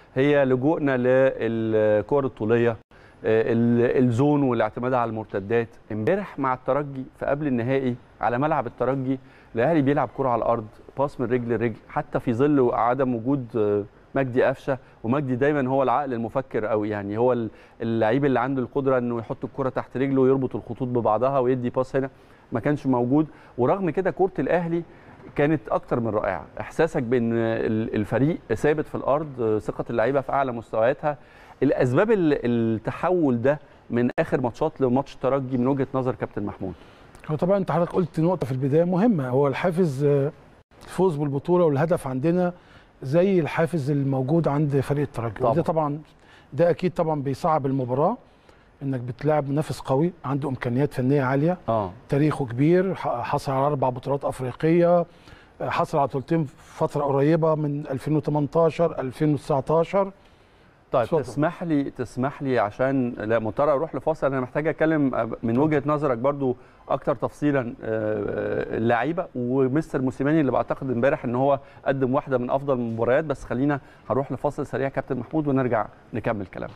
هي لجوءنا للكور الطوليه ال- الزون والاعتماد على المرتدات امبارح مع الترجي في قبل النهائي على ملعب الترجي الاهلي بيلعب كره على الارض باص من رجل لرجل حتى في ظل عدم وجود آه، مجدي قفشه ومجدي دايما هو العقل المفكر قوي يعني هو ال- اللعيب اللي عنده القدره انه يحط الكره تحت رجله ويربط الخطوط ببعضها ويدي باص هنا ما كانش موجود ورغم كده كره الاهلي كانت اكتر من رائعه احساسك بان ال- الفريق ثابت في الارض آه، ثقه اللعيبه في اعلى مستوياتها الاسباب ال- التحول ده من اخر ماتشات لماتش الترجي من وجهه نظر كابتن محمود هو طبعا انت حضرتك قلت نقطه في البدايه مهمه هو الحافز آه، الفوز بالبطوله والهدف عندنا زي الحافز الموجود عند فريق الترجي طبعاً. وده طبعا ده اكيد طبعا بيصعب المباراه انك بتلاعب منافس قوي عنده امكانيات فنيه عاليه اه تاريخه كبير ح- حصل على اربع بطولات افريقيه آه، حصل على بطولتين في فتره قريبه من 2018 2019 طيب اتفضل. تسمح لي تسمح لي عشان لا مضطر اروح لفاصل انا محتاج اتكلم من وجهه نظرك برضو اكتر تفصيلا آه، اللعيبه ومستر موسيماني اللي بعتقد امبارح ان هو قدم واحده من افضل المباريات بس خلينا هنروح لفاصل سريع كابتن محمود ونرجع نكمل كلام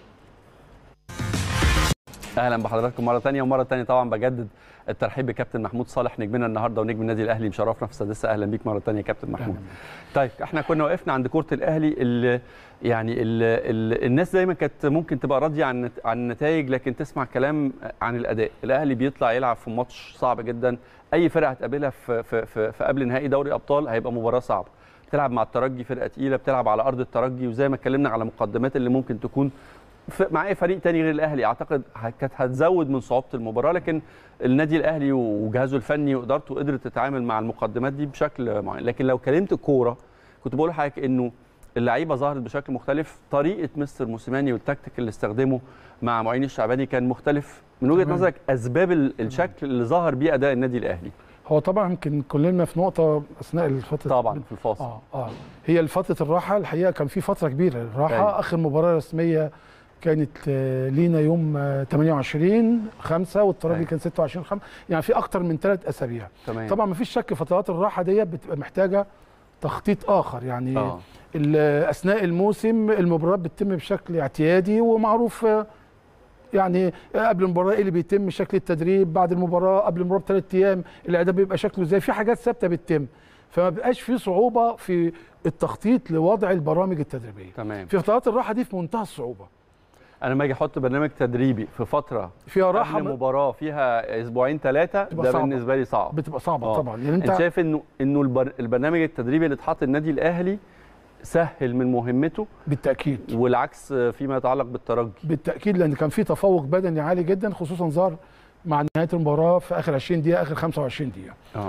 اهلا بحضراتكم مره ثانيه ومره ثانيه طبعا بجدد الترحيب بكابتن محمود صالح نجمنا النهارده ونجم النادي الاهلي مشرفنا في السادسه اهلا بيك مره ثانيه كابتن محمود طيب احنا كنا وقفنا عند كره الاهلي اللي يعني ال ال الناس دايما كانت ممكن تبقى راضيه عن عن النتائج لكن تسمع كلام عن الاداء الاهلي بيطلع يلعب في ماتش صعب جدا اي فرقه هتقابلها في في في, في قبل نهائي دوري ابطال هيبقى مباراه صعبه بتلعب مع الترجي فرقه تقيله بتلعب على ارض الترجي وزي ما اتكلمنا على مقدمات اللي ممكن تكون ف- مع اي فريق تاني غير الاهلي اعتقد ه- كانت هتزود من صعوبه المباراه لكن النادي الاهلي وجهازه الفني وادارته قدرت تتعامل مع المقدمات دي بشكل معين لكن لو كلمت كوره كنت بقول لحضرتك انه اللعيبه ظهرت بشكل مختلف طريقه مستر موسيماني والتكتيك اللي استخدمه مع معين الشعباني كان مختلف من وجهه تمام. نظرك اسباب ال- الشكل اللي ظهر بيه اداء النادي الاهلي هو طبعا يمكن كلنا في نقطه اثناء الفتره طبعا في الفاصل اه اه هي فتره الراحه الحقيقه كان في فتره كبيره الراحه أيوة. اخر مباراه رسميه كانت آه، لينا يوم آه، 28 5 والترجي أيوة. كان 26 5 يعني في اكتر من ثلاث اسابيع تمام طبعا ما فيش شك فترات الراحه ديت بتبقى محتاجه تخطيط اخر يعني اه ال- اثناء الموسم المباريات بتتم بشكل اعتيادي ومعروف آه، يعني قبل المباراه ايه اللي بيتم شكل التدريب بعد المباراه قبل المباراه بثلاث ايام الاعداد بيبقى شكله ازاي في حاجات ثابته بتتم فما بيبقاش في صعوبه في التخطيط لوضع البرامج التدريبيه تمام في فترات الراحه دي في منتهى الصعوبه انا لما اجي احط برنامج تدريبي في فتره فيها راحه قبل مباراه فيها اسبوعين ثلاثه بتبقى ده صعبة. بالنسبه لي صعب بتبقى صعبه آه. طبعا يعني انت انت شايف انه انه البر... البرنامج التدريبي اللي اتحط النادي الاهلي سهل من مهمته بالتاكيد والعكس فيما يتعلق بالترجي بالتاكيد لان كان في تفوق بدني عالي جدا خصوصا ظهر مع نهايه المباراه في اخر 20 دقيقه اخر 25 دقيقه اه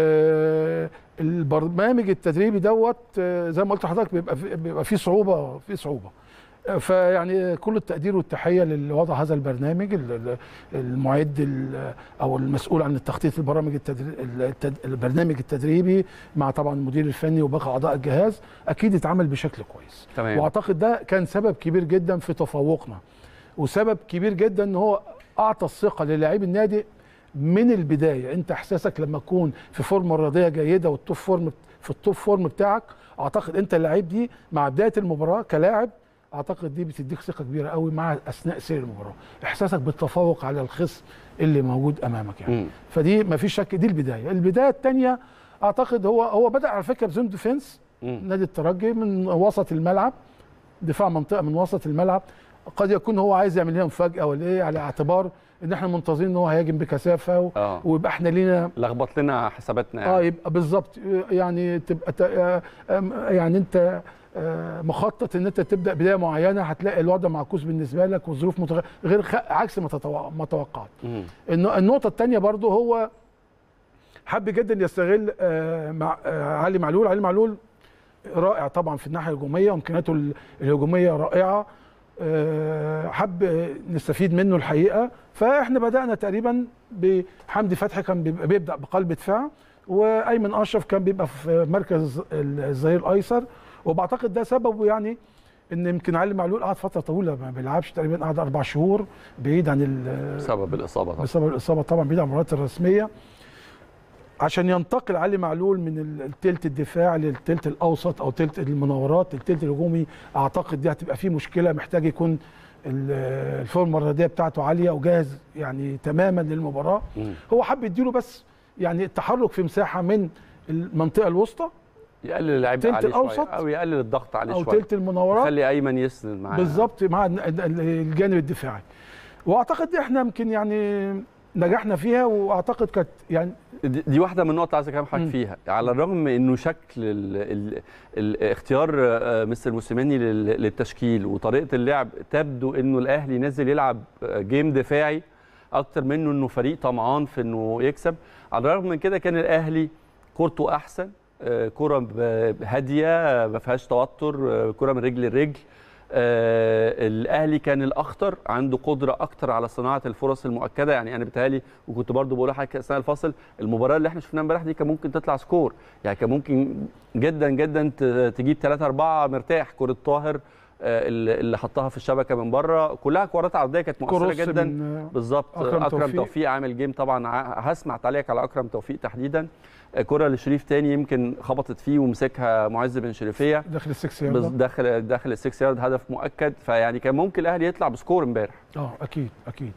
آه، البرنامج التدريبي دوت آه، زي ما قلت لحضرتك بيبقى في بيبقى فيه صعوبه في صعوبه آه، فيعني كل التقدير والتحيه للي وضع هذا البرنامج ال- ال- المعد ال- او المسؤول عن التخطيط البرامج التدري... التد... البرنامج التدريبي مع طبعا المدير الفني وباقي اعضاء الجهاز اكيد اتعمل بشكل كويس تمام واعتقد ده كان سبب كبير جدا في تفوقنا وسبب كبير جدا ان هو اعطى الثقه للاعبي النادي من البدايه انت احساسك لما تكون في فورمه رياضيه جيده والتوب فورم في التوب فورم بتاعك اعتقد انت اللعيب دي مع بدايه المباراه كلاعب اعتقد دي بتديك ثقه كبيره قوي مع اثناء سير المباراه احساسك بالتفوق على الخصم اللي موجود امامك يعني مم. فدي ما فيش شك دي البدايه البدايه الثانيه اعتقد هو هو بدا على فكره بزون ديفنس مم. نادي الترجي من وسط الملعب دفاع منطقه من وسط الملعب قد يكون هو عايز يعمل لنا مفاجاه ولا ايه على اعتبار ان احنا منتظرين ان هو هيهاجم بكثافه و... اه ويبقى احنا لينا لخبط لنا حساباتنا اه يعني يبقى بالظبط يعني تبقى ت... آه، آم، يعني انت آه، مخطط ان انت تبدا بدايه معينه هتلاقي الوضع معكوس بالنسبه لك والظروف متغ... غير خ... عكس ما تتوقع ما توقعت مم. الن- النقطة الثانية برضو هو حب جدا يستغل آه، مع آه، علي معلول علي معلول رائع طبعا في الناحية الهجومية وامكانياته ال- الهجومية رائعة آه، حب آه، نستفيد منه الحقيقة فاحنا بدأنا تقريبا بحمدي فتحي كان بيبقى- بيبدأ بقلب دفاع وايمن اشرف كان بيبقى في مركز الظهير الايسر وبعتقد ده سببه يعني ان يمكن علي معلول قعد فتره طويله ما بيلعبش تقريبا قعد اربع شهور بعيد عن ال- بسبب الاصابه طبعا بسبب الاصابه طبعا بعيد عن المباريات الرسميه عشان ينتقل علي معلول من ال- التلت الدفاع للتلت الاوسط او تلت المناورات للتلت الهجومي اعتقد دي هتبقى فيه مشكله محتاج يكون ال- الفورمه الرياضيه بتاعته عاليه وجاهز يعني تماما للمباراه مم. هو حب يديله بس يعني التحرك في مساحه من المنطقه الوسطى يقلل اللعيب تلت عليه شويه الأوسط او يقلل الضغط عليه او شويه تلت المناورات خلي ايمن يسند معاه بالظبط مع ال- ال- الجانب الدفاعي واعتقد دي احنا يمكن يعني نجحنا فيها واعتقد كانت يعني دي دي واحده من النقط اللي عايز اكلم حضرتك مم. فيها على الرغم من انه شكل ال ال ال اختيار آه، مستر موسيماني لل- للتشكيل وطريقه اللعب تبدو انه الاهلي نزل يلعب آه، جيم دفاعي اكتر منه انه فريق طمعان في انه يكسب على الرغم من كده كان الاهلي كورته احسن آه، كره ب- هاديه ما فيهاش توتر آه، كره من رجل لرجل آه الاهلي كان الاخطر عنده قدره اكتر على صناعه الفرص المؤكده يعني انا بتهيألي وكنت برضو بقول لحضرتك اثناء الفاصل المباراه اللي احنا شفناها امبارح دي كان ممكن تطلع سكور يعني كان ممكن جدا جدا ت- تجيب 3 4 مرتاح كره طاهر آه، اللي اللي حطها في الشبكه من بره كلها كرات عرضيه كانت مؤثره كروس جدا من بالظبط أكرم اكرم, توفيق. توفيق. عامل جيم طبعا ع- هسمع تعليقك على اكرم توفيق تحديدا آه، كره لشريف تاني يمكن خبطت فيه ومسكها معز بن شريفيه داخل السكس بس يارد داخل داخل السكس يارد هدف مؤكد فيعني كان ممكن الاهلي يطلع بسكور امبارح اه اكيد اكيد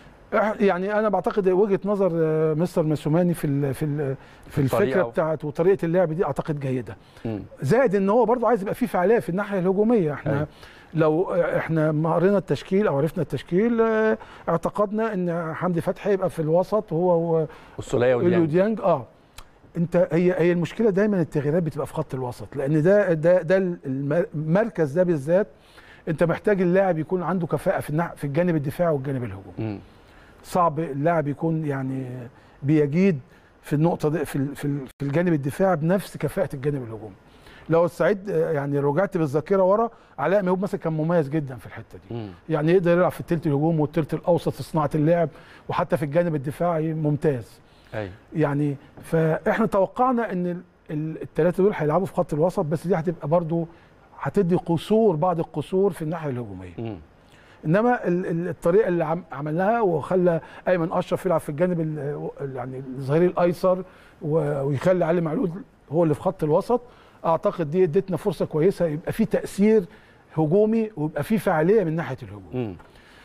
إح- يعني انا بعتقد وجهه نظر آه، مستر مسوماني في ال في ال في الطريقة الفكره و- بتاعت وطريقه اللعب دي اعتقد جيده مم. زائد ان هو برضه عايز يبقى فيه فعاليه في الناحيه الهجوميه احنا أيوة. لو احنا ما قرينا التشكيل او عرفنا التشكيل آه، اعتقدنا ان حمدي فتحي يبقى في الوسط هو والسوليه واليو وديانج ديانج اه انت هي هي المشكله دايما التغييرات بتبقى في خط الوسط لان ده ده ده الم- المركز ده بالذات انت محتاج اللاعب يكون عنده كفاءه في النح- في الجانب الدفاعي والجانب الهجومي مم. صعب اللاعب يكون يعني بيجيد في النقطه دي في ال- في ال- في الجانب الدفاعي بنفس كفاءه الجانب الهجومي لو السعيد آه، يعني رجعت بالذاكره ورا علاء ميهوب مثلا كان مميز جدا في الحته دي مم. يعني يقدر يلعب في الثلث الهجوم والثلث الاوسط في صناعه اللعب وحتى في الجانب الدفاعي ممتاز ايوه يعني فاحنا توقعنا ان ال- ال- الثلاثه دول هيلعبوا في خط الوسط بس دي هتبقى برضو هتدي قصور بعض القصور في الناحيه الهجوميه مم. انما ال- ال- الطريقه اللي عم- عملناها وخلى ايمن اشرف يلعب في الجانب ال- ال- يعني الظهير الايسر و- ويخلي علي معلول هو اللي في خط الوسط اعتقد دي ادتنا فرصه كويسه يبقى في تاثير هجومي ويبقى في فعاليه من ناحيه الهجوم مم.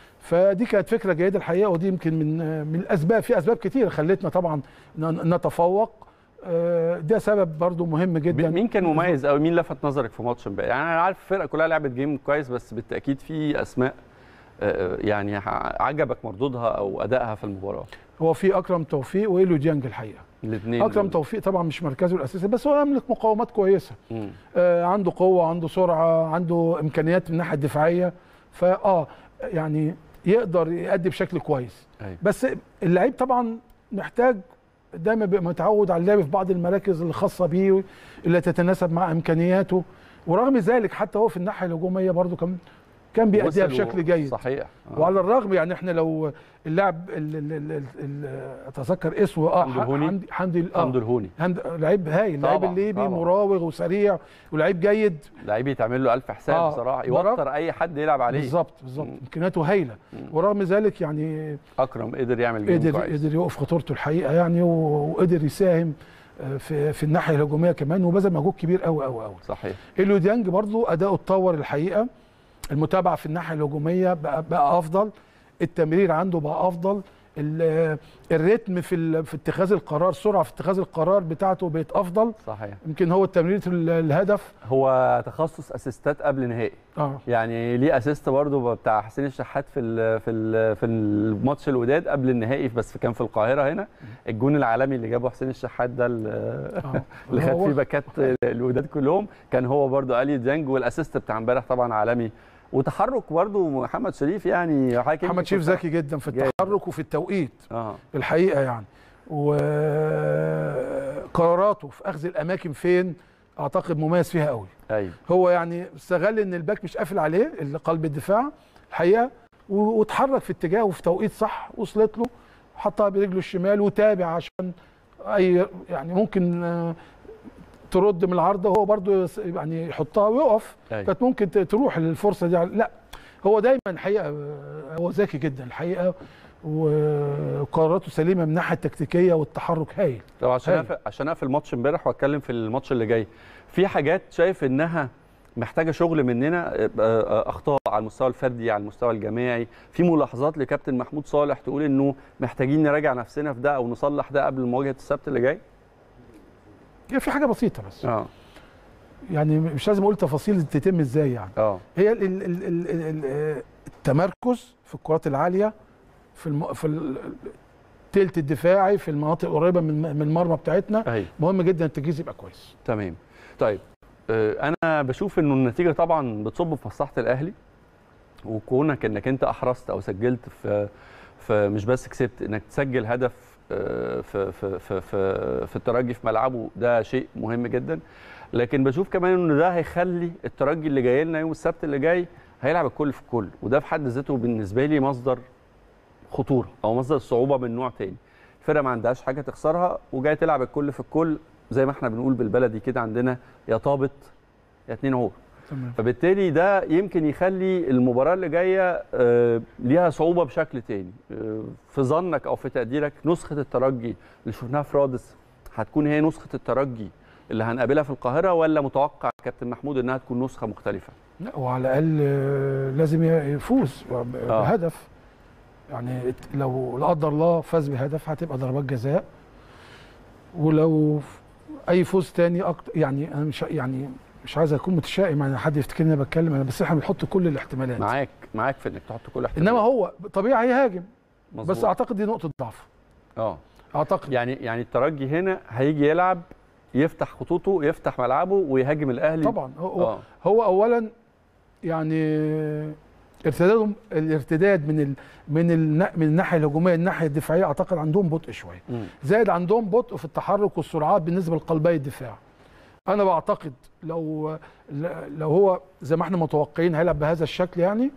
فدي كانت فكره جيده الحقيقه ودي يمكن من من الاسباب في اسباب كتير خلتنا طبعا ن- نتفوق آه، ده سبب برضو مهم جدا مين كان مميز او مين لفت نظرك في ماتش امبارح يعني انا عارف الفرقه كلها لعبت جيم كويس بس بالتاكيد في اسماء آه، يعني ع- عجبك مردودها او ادائها في المباراه هو في اكرم توفيق وايلو ديانج الحقيقه الاثنين اكرم توفيق طبعا مش مركزه الاساسي بس هو يملك مقاومات كويسه مم. آه، عنده قوه عنده سرعه عنده امكانيات من الناحيه الدفاعيه فاه يعني يقدر يأدي بشكل كويس أيوة. بس اللعيب طبعا محتاج دايما بيبقى متعود على اللعب في بعض المراكز الخاصه بيه اللي تتناسب مع امكانياته ورغم ذلك حتى هو في الناحيه الهجوميه برضو كان كان بيأديها وصل و- بشكل جيد صحيح آه. وعلى الرغم يعني احنا لو اللاعب ال- ال- ال- ال- ال- اتذكر اسمه اه حمدي الهوني؟ حمدي حمدي آه، حمد الهوني حمد لعيب هايل لعيب طبعاً، الليبي طبعاً. مراوغ وسريع ولعيب جيد لعيب يتعمل له الف حساب آه، بصراحه برغم- يوتر اي حد يلعب عليه بالظبط بالظبط مم. امكانياته هايله مم. ورغم ذلك يعني اكرم قدر يعمل جيم قدر كويس قدر يوقف خطورته الحقيقه يعني و- وقدر يساهم آه، في في الناحيه الهجوميه كمان وبذل مجهود كبير قوي قوي قوي صحيح إيليو ديانج برضو اداؤه اتطور الحقيقه المتابعه في الناحيه الهجوميه بقى, بقى افضل التمرير عنده بقى افضل ال- الريتم في ال- في اتخاذ القرار سرعه في اتخاذ القرار بتاعته بقت افضل صحيح يمكن هو التمرير ال- الهدف هو تخصص اسيستات قبل نهائي اه يعني ليه اسيست برضه بتاع حسين الشحات في ال في ال في الماتش الوداد قبل النهائي بس كان في القاهره هنا الجون العالمي اللي جابه حسين الشحات ده ال- آه. اللي خد هو- فيه باكات الوداد كلهم كان هو برضه الي ديانج والاسيست بتاع امبارح طبعا عالمي وتحرك برضه محمد شريف يعني حضرتك محمد يمكن شريف كنت- ذكي جدا في جيد. التحرك وفي التوقيت اه الحقيقه يعني وقراراته في اخذ الاماكن فين اعتقد مميز فيها قوي ايوه هو يعني استغل ان الباك مش قافل عليه اللي قلب الدفاع الحقيقه و- واتحرك في اتجاهه وفي توقيت صح وصلت له حطها برجله الشمال وتابع عشان اي يعني ممكن آه، ترد من العارضه وهو برضو يس- يعني يحطها ويقف أيوة. كانت ممكن ت- تروح الفرصه دي على- لا هو دايما الحقيقه آه، هو ذكي جدا الحقيقه وقراراته سليمه من الناحيه التكتيكيه والتحرك هايل لو عشان هايل. أقفل عشان اقفل الماتش امبارح واتكلم في الماتش اللي جاي في حاجات شايف انها محتاجه شغل مننا آه، آه، اخطاء على المستوى الفردي على المستوى الجماعي في ملاحظات لكابتن محمود صالح تقول انه محتاجين نراجع نفسنا في ده او نصلح ده قبل مواجهه السبت اللي جاي هي في حاجه بسيطه بس اه يعني مش لازم اقول تفاصيل تتم ازاي يعني اه هي ال ال ال ال ال ال التمركز في الكرات العاليه في الم في ال- التلت الدفاعي في المناطق القريبه من من المرمى بتاعتنا اهي مهم جدا التركيز يبقى كويس تمام طيب آه، انا بشوف انه النتيجه طبعا بتصب في مصلحه الاهلي وكونك انك انت احرزت او سجلت في في مش بس كسبت انك تسجل هدف آه، في في في في, في الترجي في ملعبه ده شيء مهم جدا لكن بشوف كمان انه ده هيخلي الترجي اللي جاي لنا يوم السبت اللي جاي هيلعب الكل في الكل وده في حد ذاته بالنسبه لي مصدر خطوره او مصدر صعوبه من نوع تاني الفرقه ما عندهاش حاجه تخسرها وجايه تلعب الكل في الكل زي ما احنا بنقول بالبلدي كده عندنا يا طابت يا اتنين عور تمام فبالتالي ده يمكن يخلي المباراه اللي جايه آه، ليها صعوبه بشكل تاني آه، في ظنك او في تقديرك نسخه الترجي اللي شفناها في رادس هتكون هي نسخه الترجي اللي هنقابلها في القاهره ولا متوقع كابتن محمود انها تكون نسخه مختلفه لا وعلى الاقل آه، لازم يفوز ب- آه. بهدف يعني لو لا قدر الله فاز بهدف هتبقى ضربات جزاء ولو اي فوز تاني أكتر يعني انا مش يعني مش عايز اكون متشائم يعني حد يفتكرني انا بتكلم انا بس احنا بنحط كل الاحتمالات معاك معاك في انك تحط كل احتمال انما هو طبيعي هيهاجم مظبوط. بس اعتقد دي نقطه ضعف اه اعتقد يعني يعني الترجي هنا هيجي يلعب يفتح خطوطه يفتح ملعبه ويهاجم الاهلي طبعا هو, اه هو اولا يعني ارتدادهم الارتداد من ال من ال من الناحيه الهجوميه الناحيه الدفاعيه اعتقد عندهم بطء شويه مم. زائد عندهم بطء في التحرك والسرعات بالنسبه لقلبي الدفاع انا بعتقد لو لو هو زي ما احنا متوقعين هيلعب بهذا الشكل يعني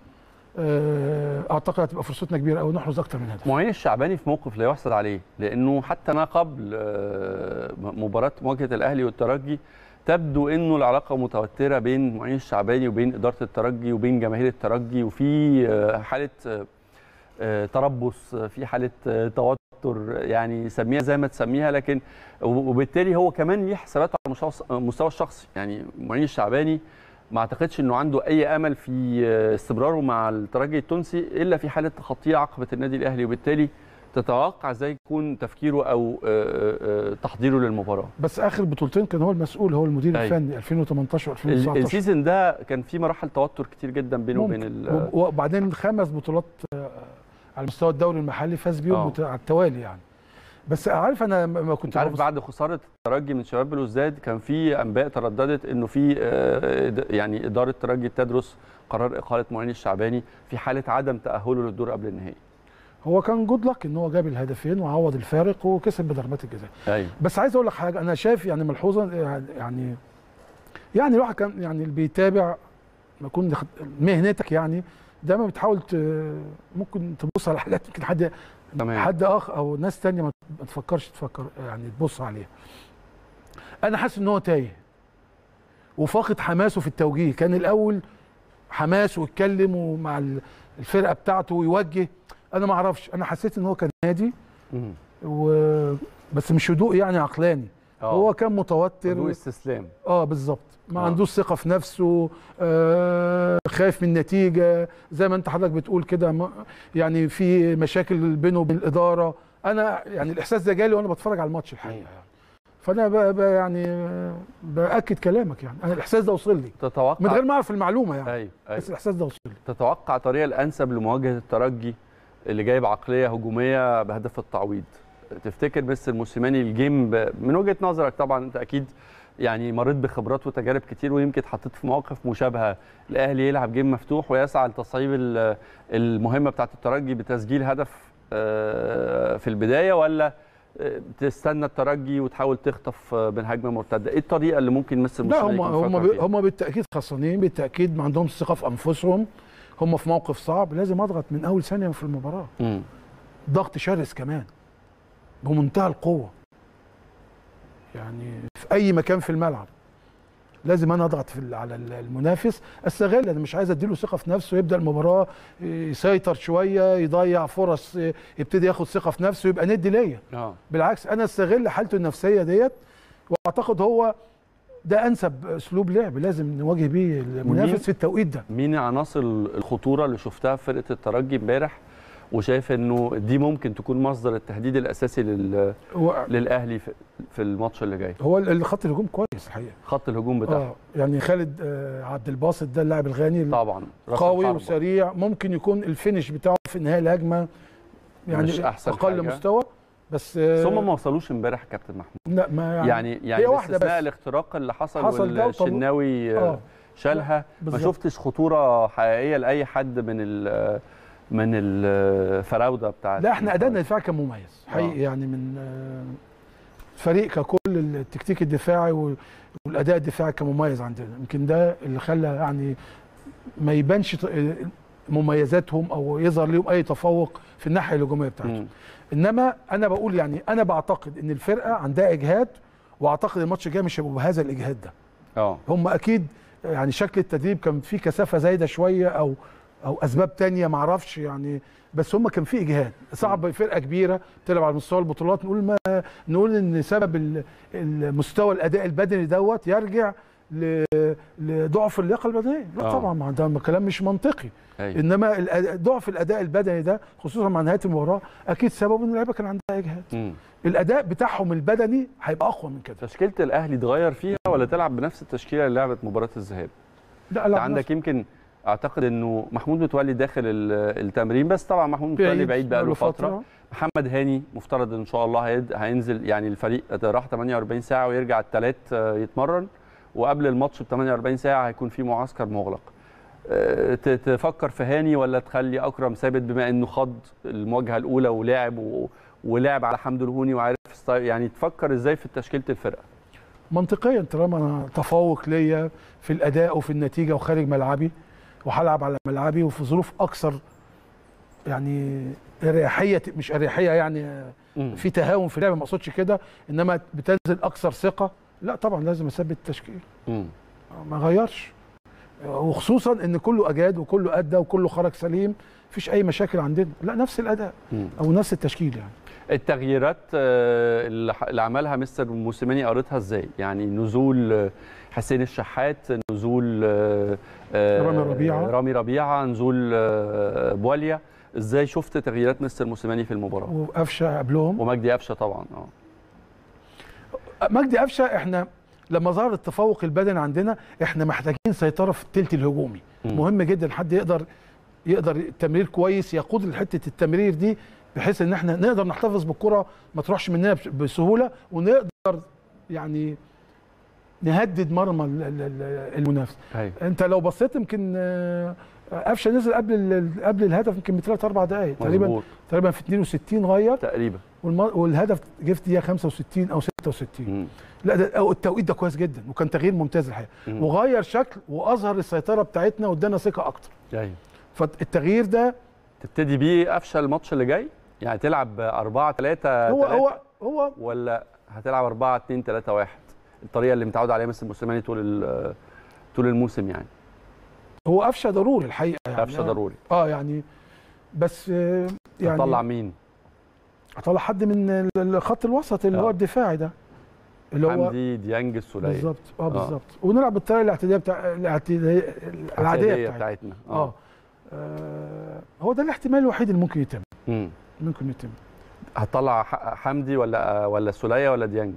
آه، اعتقد هتبقى فرصتنا كبيره قوي نحرز اكتر من هدف معين الشعباني في موقف لا يحسد عليه لانه حتى ما قبل آه، مباراه مواجهه الاهلي والترجي تبدو انه العلاقه متوتره بين معين الشعباني وبين اداره الترجي وبين جماهير الترجي وفي آه، حاله آه، آه، تربص آه، في حاله آه، توتر يعني سميها زي ما تسميها لكن وبالتالي هو كمان ليه حساباته على المستوى- المستوى الشخصي يعني معين الشعباني ما اعتقدش انه عنده اي امل في آه، استمراره مع الترجي التونسي الا في حاله تخطيه عقبه النادي الاهلي وبالتالي تتوقع ازاي يكون تفكيره او آه، آه، تحضيره للمباراه بس اخر بطولتين كان هو المسؤول هو المدير أيوة. الفني 2018 ال- و2019 السيزون ده كان في مراحل توتر كتير جدا بينه وبين ال- وب- وبعدين خمس بطولات آه، على مستوى الدوري المحلي فاز بيهم آه. مت- على التوالي يعني بس عارف انا ما ما كنت انت عارف ببص- بعد خساره الترجي من شباب بلوزداد كان في انباء ترددت انه في آه، إد- يعني اداره الترجي تدرس قرار اقاله معين الشعباني في حاله عدم تاهله للدور قبل النهائي هو كان جود لك ان هو جاب الهدفين وعوض الفارق وكسب بضربات الجزاء ايوه بس عايز اقول لك حاجه انا شايف يعني ملحوظه يعني يعني الواحد كان يعني اللي بيتابع ما يكون دخ- مهنتك يعني دايما بتحاول ت- ممكن تبص على حاجات يمكن حد تمام حد اخر او ناس تانية ما ما تفكرش تفكر يعني تبص عليها انا حاسس ان هو تايه وفاقد حماسه في التوجيه كان الاول حماس ويتكلم ومع ال- الفرقه بتاعته ويوجه انا ما اعرفش انا حسيت ان هو كان هادي مم. و... بس مش هدوء يعني عقلاني آه. هو كان متوتر هدوء استسلام اه بالظبط ما آه. آه. عندوش ثقه في نفسه آه خايف من النتيجه زي ما انت حضرتك بتقول كده ما- يعني في مشاكل بينه وبين الاداره انا يعني الاحساس ده جالي وانا بتفرج على الماتش الحقيقه يعني فانا ب... ب... يعني آه، باكد كلامك يعني انا الاحساس ده وصل لي تتوقع من غير ما اعرف المعلومه يعني ايوه ايوه بس الاحساس ده وصل لي تتوقع الطريقه الانسب لمواجهه الترجي اللي جايب عقليه هجوميه بهدف التعويض تفتكر مستر موسيماني الجيم ب... من وجهه نظرك طبعا انت اكيد يعني مريت بخبرات وتجارب كتير ويمكن اتحطيت في مواقف مشابهه الاهلي يلعب جيم مفتوح ويسعى لتصعيب ال- المهمه بتاعه الترجي بتسجيل هدف آه، في البدايه ولا آه، تستنى الترجي وتحاول تخطف آه، من هجمه مرتده ايه الطريقه اللي ممكن مستر لا موسيماني هم يكون هم فكر بي- فيها؟ هم بالتاكيد خسرانين بالتاكيد ما عندهمش ثقه في انفسهم هم في موقف صعب لازم اضغط من اول ثانيه في المباراه مم. ضغط شرس كمان بمنتهى القوه يعني في اي مكان في الملعب لازم انا اضغط في ال- على ال- المنافس استغل انا مش عايز اديله ثقه في نفسه يبدا المباراه يسيطر شويه يضيع فرص يبتدي ياخد ثقه في نفسه يبقى ندي ليا اه بالعكس انا استغل حالته النفسيه ديت واعتقد هو ده انسب اسلوب لعب لازم نواجه بيه مين؟ المنافس في التوقيت ده مين عناصر الخطوره اللي شفتها في فرقه الترجي امبارح وشايف انه دي ممكن تكون مصدر التهديد الاساسي لل... هو للاهلي في, في الماتش اللي جاي هو ال- خط الهجوم كويس الحقيقه خط الهجوم بتاعه اه يعني خالد آه، عبد الباسط ده اللاعب الغاني طبعا راس قوي الحربة. وسريع ممكن يكون الفينش بتاعه في نهايه الهجمه يعني مش أحسن اقل حاجة. مستوى بس بس هم آه ما وصلوش امبارح كابتن محمود لا ما يعني, يعني يعني هي واحدة باستثناء بس. الاختراق اللي حصل, حصل ده وطلع- والشناوي اه شالها ما بالظبط. شفتش خطوره حقيقيه لاي حد من ال من الفراوده بتاعت لا احنا ادائنا الدفاعي كان مميز حقيقي يعني من آه، فريق ككل التكتيك الدفاعي وال- والاداء الدفاعي كان مميز عندنا يمكن ده اللي خلى يعني ما يبانش ط- آه، مميزاتهم او يظهر لهم اي تفوق في الناحيه الهجوميه بتاعتهم مم. انما انا بقول يعني انا بعتقد ان الفرقه عندها اجهاد واعتقد الماتش الجاي مش هيبقوا بهذا الاجهاد ده اه هم اكيد يعني شكل التدريب كان فيه كثافه زايده شويه او او اسباب تانية معرفش يعني بس هم كان فيه اجهاد صعب فرقه كبيره تلعب على مستوى البطولات نقول ما نقول ان سبب ال- المستوى الاداء البدني دوت يرجع ل- لضعف اللياقه البدنيه لا آه. طبعا ما ده كلام مش منطقي أيوة. انما الأداء- ضعف الاداء البدني ده خصوصا مع نهايه المباراه اكيد سببه ان اللعيبه كان عندها اجهاد مم. الاداء بتاعهم البدني هيبقى اقوى من كده تشكيله الاهلي اتغير فيها ولا تلعب بنفس التشكيله اللي لعبت مباراه الذهاب لا انت لا عندك يمكن اعتقد انه محمود متولي داخل ال- التمرين بس طبعا محمود متولي بعيد بقاله فتره محمد هاني مفترض ان شاء الله هيد- هينزل يعني الفريق راح 48 ساعه ويرجع الثلاث يتمرن وقبل الماتش ب 48 ساعه هيكون في معسكر مغلق أه، ت- تفكر في هاني ولا تخلي اكرم ثابت بما انه خض المواجهه الاولى ولعب و- ولعب على حمد الهوني وعارف ستايل- يعني تفكر ازاي في تشكيله الفرقه منطقيا طالما انا تفوق ليا في الاداء وفي النتيجه وخارج ملعبي وهلعب على ملعبي وفي ظروف اكثر يعني اريحيه مش اريحيه يعني في تهاون في اللعب ما اقصدش كده انما بتنزل اكثر ثقه لا طبعا لازم اثبت التشكيل مم. ما غيرش وخصوصا ان كله اجاد وكله ادى وكله خرج سليم مفيش اي مشاكل عندنا لا نفس الاداء مم. او نفس التشكيل يعني التغييرات آه، اللي ح- اللي عملها مستر موسيماني قريتها ازاي؟ يعني نزول آه، حسين الشحات نزول آه، آه، رامي ربيعة. رامي ربيعه نزول آه، بواليا ازاي شفت تغييرات مستر موسيماني في المباراه؟ وقفشه قبلهم ومجدي قفشه طبعا اه مجدي قفشه احنا لما ظهر التفوق البدني عندنا احنا محتاجين سيطره في الثلث الهجومي مم. مهم جدا حد يقدر يقدر تمرير كويس يقود لحته التمرير دي بحيث ان احنا نقدر نحتفظ بالكره ما تروحش مننا بش- بسهوله ونقدر يعني نهدد مرمى ال- ال- ال- المنافس ايوه انت لو بصيت يمكن آه، قفشه نزل قبل ال- قبل الهدف يمكن بثلاث اربع دقائق تقريبا مظبوط تقريبا في 62 غير تقريبا والم- والهدف جه في دقيقه 65 او 66 مم. لا ده أو التوقيت ده كويس جدا وكان تغيير ممتاز الحقيقه مم. وغير شكل واظهر السيطره بتاعتنا وادانا ثقه اكتر ايوه فالتغيير ده تبتدي بيه قفشه الماتش اللي جاي؟ يعني تلعب 4 3 هو هو هو ولا هتلعب 4 2 3 1 الطريقه اللي متعود عليها مستر موسيماني طول ال- طول الموسم يعني هو قفشه ضروري الحقيقه يعني قفشه ضروري اه يعني بس آه، يعني هتطلع مين؟ اطلع حد من ال- الخط الوسط اللي آه. هو الدفاعي ده اللي هو حمدي ديانج السوليه بالظبط اه بالظبط ونلعب بالطريقه الاعتياديه بتاع الاعتياديه العاديه العاديه بتاعتنا بتاعتنا اه آه، هو ده الاحتمال الوحيد اللي ممكن يتم مم. ممكن يتم هتطلع ح- حمدي ولا ولا سوليه ولا ديانج؟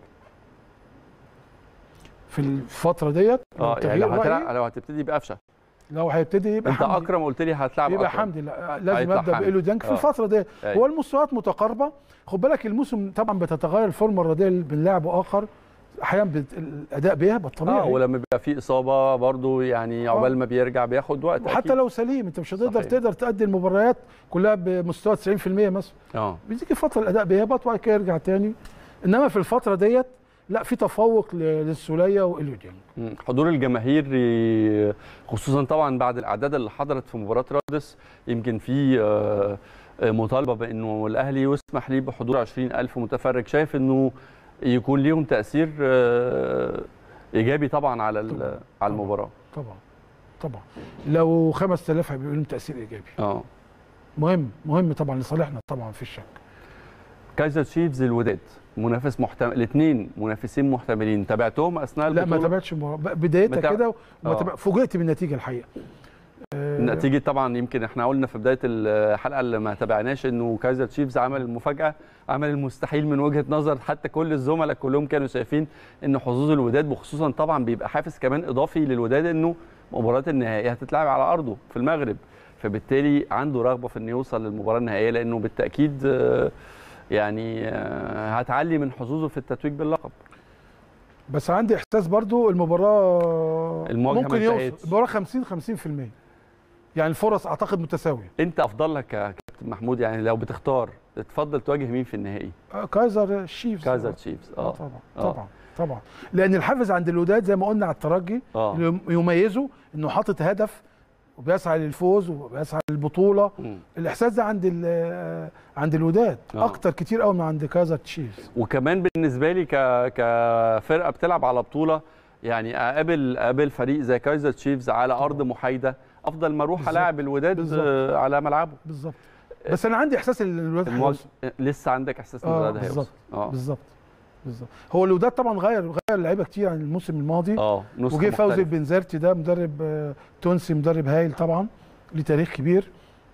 في الفتره ديت لو اه يعني التغيير لو هتلعب رأيي، لو هتبتدي بقفشه لو هيبتدي يبقى انت حمدي. اكرم قلت لي هتلعب يبقى أكرم. حمدي لا لازم هيطلع ابدا حمدي. بايلو ديانج في آه. الفتره دي أيوة. هو المستويات متقاربه خد بالك الموسم طبعا بتتغير الفورمه الرياضيه من لاعب واخر احيانا بت... الاداء بيهبط طبيعي اه ولما بيبقى في اصابه برضو يعني عقبال ما بيرجع بياخد وقت وحتى أكيد. لو سليم انت مش هتقدر صحيح. تقدر تأدي المباريات كلها بمستوى 90% مثلا اه بتيجي فتره الاداء بيهبط وبعد كده يرجع تاني انما في الفتره ديت لا في تفوق ل- للسوليه وايليو ديانج مم. حضور الجماهير ي- خصوصا طبعا بعد الاعداد اللي حضرت في مباراه رادس يمكن في آه، آه، مطالبه بانه الاهلي يسمح ليه بحضور 20000 متفرج شايف انه يكون ليهم تاثير آه، ايجابي طبعا على ال- طبعاً. على المباراه طبعا طبعا لو 5000 هيبقى لهم تاثير ايجابي اه مهم مهم طبعا لصالحنا طبعا في الشك كايزر تشيفز الوداد منافس محتمل الاثنين منافسين محتملين تابعتهم اثناء لا ما البطوله تابعتش المباراة. ب- بدايتها بتاع- كده وما آه. تابع- فوجئت بالنتيجه الحقيقه آه، نتيجه طبعا يمكن احنا قلنا في بدايه الحلقه اللي ما تابعناش انه كايزر تشيفز عمل المفاجاه عمل المستحيل من وجهه نظر حتى كل الزملاء كلهم كانوا شايفين ان حظوظ الوداد وخصوصا طبعا بيبقى حافز كمان اضافي للوداد انه مباراه النهائيه هتتلعب على ارضه في المغرب فبالتالي عنده رغبه في انه يوصل للمباراه النهائيه لانه بالتاكيد آه، يعني آه، هتعلي من حظوظه في التتويج باللقب بس عندي احساس برضو المباراه المواجهة ممكن ما يوصل انتهتش. المباراه 50 50% يعني الفرص اعتقد متساويه انت افضل لك يا كابتن محمود يعني لو بتختار تفضل تواجه مين في النهائي آه، كايزر شيفز كايزر تشيفز اه اه طبعا آه. طبعا طبعا لان الحافز عند الوداد زي ما قلنا على الترجي اه اللي يميزه انه حاطط هدف وبيسعى للفوز وبيسعى للبطوله مم. الاحساس ده عند ال- عند الوداد آه. اكتر كتير قوي من عند كايزر تشيفز وكمان بالنسبه لي ك... كفرقه بتلعب على بطوله يعني اقابل اقابل فريق زي كايزر تشيفز على ارض محايده افضل ما اروح بالظبط. الاعب الوداد بالظبط. آه، على ملعبه بالظبط بس انا عندي احساس ان الوداد المواج... هيوصل لسه عندك احساس ان آه، الوداد بالظبط. هيوصل اه بالظبط بالظبط هو الوداد طبعا غير غير لعيبه كتير عن الموسم الماضي اه نسخه وجه فوزي مختلفة. البنزرتي ده مدرب آه، تونسي مدرب هايل طبعا ليه تاريخ كبير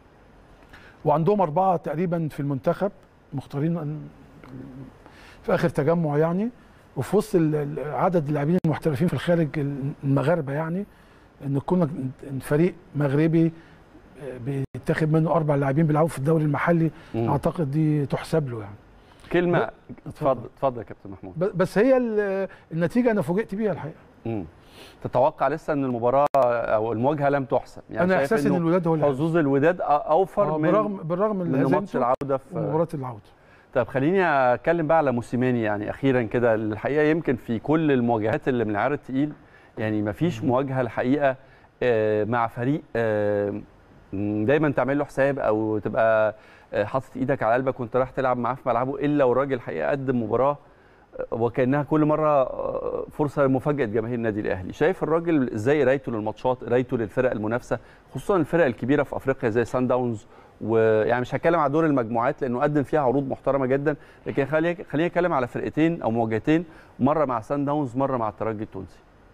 وعندهم اربعه تقريبا في المنتخب مختارين أن- في اخر تجمع يعني وفي وسط ال- ال- عدد اللاعبين المحترفين في الخارج المغاربه يعني ان يكون فريق مغربي آه، بيتاخد منه اربع لاعبين بيلعبوا في الدوري المحلي مم. اعتقد دي تحسب له يعني كلمه اتفضل اتفضل يا كابتن محمود ب- بس هي ال- النتيجه انا فوجئت بيها الحقيقه مم. تتوقع لسه ان المباراه او المواجهه لم تحسم يعني انا شايف احساسي ان إنه الولاد هو اللي حظوظ الوداد أ- اوفر آه، من بالرغم بالرغم من من ماتش هزيمته العوده في ومباراه العوده طب خليني اتكلم بقى على موسيماني يعني اخيرا كده الحقيقه يمكن في كل المواجهات اللي من العيار التقيل يعني ما فيش مواجهه الحقيقه آه، مع فريق آه، م، دايما تعمل له حساب او تبقى آه، حاطط ايدك على قلبك وانت رايح تلعب معاه في ملعبه الا والراجل الحقيقه قدم مباراه آه، وكانها كل مره آه، فرصه لمفاجاه جماهير النادي الاهلي شايف الراجل ازاي قرايته للماتشات قرايته للفرق المنافسه خصوصا الفرق الكبيره في افريقيا زي سان داونز ويعني مش هتكلم على دور المجموعات لانه قدم فيها عروض محترمه جدا لكن خليني خليني اتكلم على فرقتين او مواجهتين مره مع سان داونز مره مع الترجي التونسي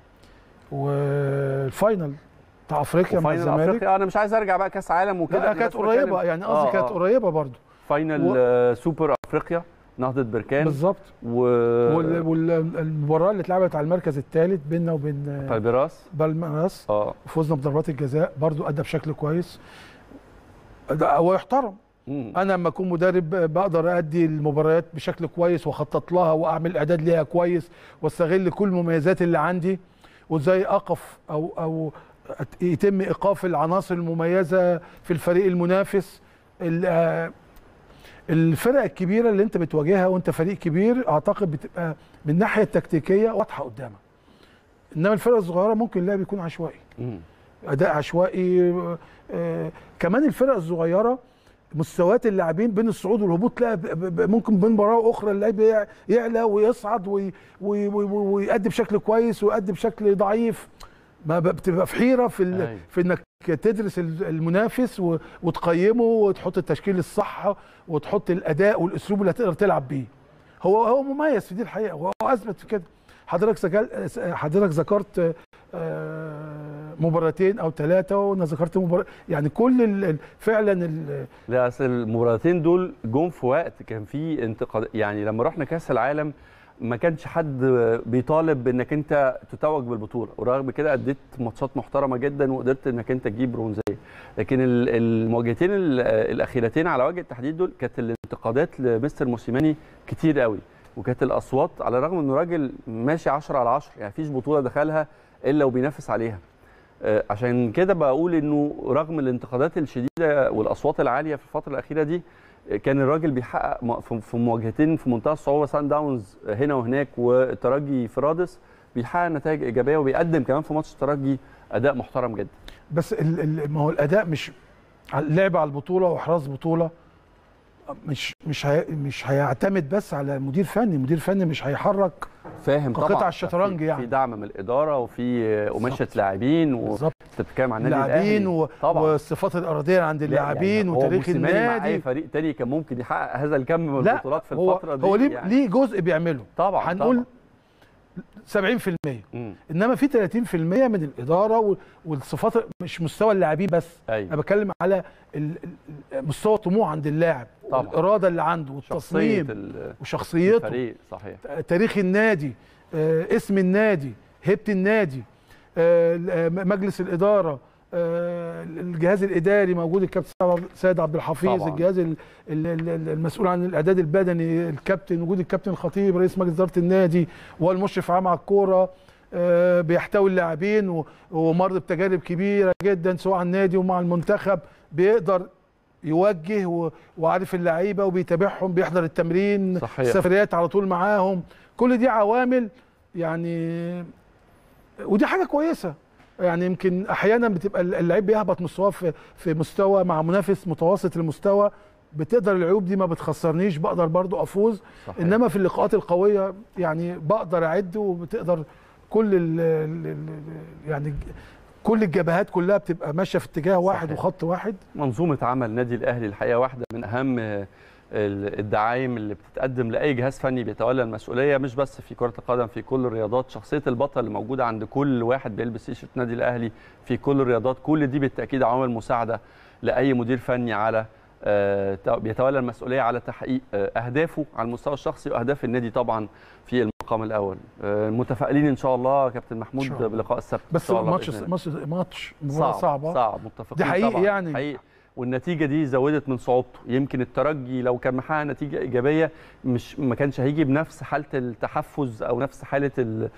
والفاينل بتاع افريقيا مع وفاينل الزمالك افريقيا انا مش عايز ارجع بقى كاس عالم وكده لا أنا كانت بس بتكلم- قريبه يعني قصدي آه، كانت آه. قريبه برضو فاينل و- آه، سوبر افريقيا نهضه بركان بالظبط و والمباراه اللي اتلعبت على المركز الثالث بيننا وبين آه، بالبراس بالميراس اه وفوزنا بضربات الجزاء برضو ادى بشكل كويس ده هو يحترم مم. انا لما اكون مدرب بقدر ادي المباريات بشكل كويس واخطط لها واعمل اعداد ليها كويس واستغل كل المميزات اللي عندي وازاي اقف او او أت- يتم ايقاف العناصر المميزه في الفريق المنافس ال- آه، الفرق الكبيره اللي انت بتواجهها وانت فريق كبير اعتقد بتبقى من الناحيه التكتيكيه واضحه قدامك انما الفرق الصغيره ممكن اللعب يكون عشوائي مم. اداء عشوائي آه كمان الفرق الصغيره مستويات اللاعبين بين الصعود والهبوط تلاقي ب- ب- ممكن بين مباراه واخرى اللعيب يع- يعلى ويصعد وي- وي- وي- ويأدي بشكل كويس ويأدي بشكل ضعيف ما ب- بتبقى في حيره في ال- أيوة. في انك تدرس ال- المنافس و- وتقيمه وتحط التشكيل الصح وتحط الاداء والاسلوب اللي هتقدر تلعب بيه هو هو مميز في دي الحقيقه وهو اثبت في كده حضرتك سجل حضرتك ذكرت آه، مباراتين او ثلاثه وانا ذكرت مباراه يعني كل ال- ال- فعلا ال- لا اصل المباراتين دول جم في وقت كان في انتقاد يعني لما رحنا كاس العالم ما كانش حد بيطالب بانك انت تتوج بالبطوله ورغم كده اديت ماتشات محترمه جدا وقدرت انك انت تجيب برونزيه لكن ال- المواجهتين ال- الاخيرتين على وجه التحديد دول كانت الانتقادات لمستر موسيماني كتير قوي وكانت الاصوات على الرغم انه راجل ماشي 10 على 10 يعني مفيش بطوله دخلها الا وبينافس عليها آه، عشان كده بقول انه رغم الانتقادات الشديده والاصوات العاليه في الفتره الاخيره دي آه، كان الراجل بيحقق م- في- في مواجهتين في منتهى الصعوبه سان داونز هنا وهناك والترجي في رادس بيحقق نتائج ايجابيه وبيقدم كمان في ماتش الترجي اداء محترم جدا بس ال- ال- ما هو الاداء مش على- اللعب على البطوله واحراز بطوله مش مش هي مش هيعتمد بس على مدير فني مدير فني مش هيحرك فاهم كقطع طبعا الشطرنج في- يعني. في دعم من الاداره وفي قماشه بالظبط. لاعبين بالظبط وانت بتتكلم عن النادي اللاعبين الاهلي و... طبعا والصفات الارضيه عند لا، اللاعبين يعني هو وتاريخ موسيماني مع اي النادي فريق تاني كان ممكن يحقق هذا الكم من لا البطولات في هو الفتره دي هو ليه يعني. ليه جزء بيعمله طبعا هنقول طبعا. 70% مم. انما في 30% من الاداره وال- والصفات مش مستوى اللاعبين بس انا ايوه بتكلم على ال- ال- مستوى الطموح عند اللاعب طبعا. الاراده اللي عنده شخصيه والتصميم ال- وشخصيته الفريق صحيح تاريخ النادي آه، اسم النادي هيبه النادي آه، آه، مجلس الاداره آه، الجهاز الاداري موجود الكابتن سيد عبد الحفيظ طبعاً. الجهاز ال- ال- ال- المسؤول عن الاعداد البدني الكابتن وجود الكابتن الخطيب رئيس مجلس اداره النادي والمشرف عام على الكوره آه، بيحتوي اللاعبين و- ومر بتجارب كبيره جدا سواء على النادي ومع المنتخب بيقدر يوجه و- وعارف اللعيبه وبيتابعهم بيحضر التمرين صحيح. السفريات على طول معاهم كل دي عوامل يعني ودي حاجه كويسه يعني يمكن احيانا بتبقى اللعيب بيهبط مستواه في في مستوى مع منافس متوسط المستوى بتقدر العيوب دي ما بتخسرنيش بقدر برضو افوز صحيح. انما في اللقاءات القويه يعني بقدر اعد وبتقدر كل ال ال يعني كل الجبهات كلها بتبقى ماشيه في اتجاه واحد صحيح. وخط واحد منظومه عمل النادي الاهلي الحقيقه واحده من اهم ال- الدعايم اللي بتتقدم لاي جهاز فني بيتولى المسؤوليه مش بس في كره القدم في كل الرياضات شخصيه البطل اللي موجوده عند كل واحد بيلبس تيشيرت النادي الاهلي في كل الرياضات كل دي بالتاكيد عوامل مساعده لاي مدير فني على آه، بيتولى المسؤوليه على تحقيق آه، اهدافه على المستوى الشخصي واهداف النادي طبعا في المقام الاول آه، متفائلين ان شاء الله كابتن محمود إن شاء الله. بلقاء السبت إن بس شاء الله ماتش بإذن الله. ماتش ماتش مباراه صعب صعبه صعب متفقين دي حقيقي طبعا يعني. حقيقي والنتيجه دي زودت من صعوبته يمكن الترجي لو كان محقق نتيجه ايجابيه مش ما كانش هيجي بنفس حاله التحفز او نفس حاله ال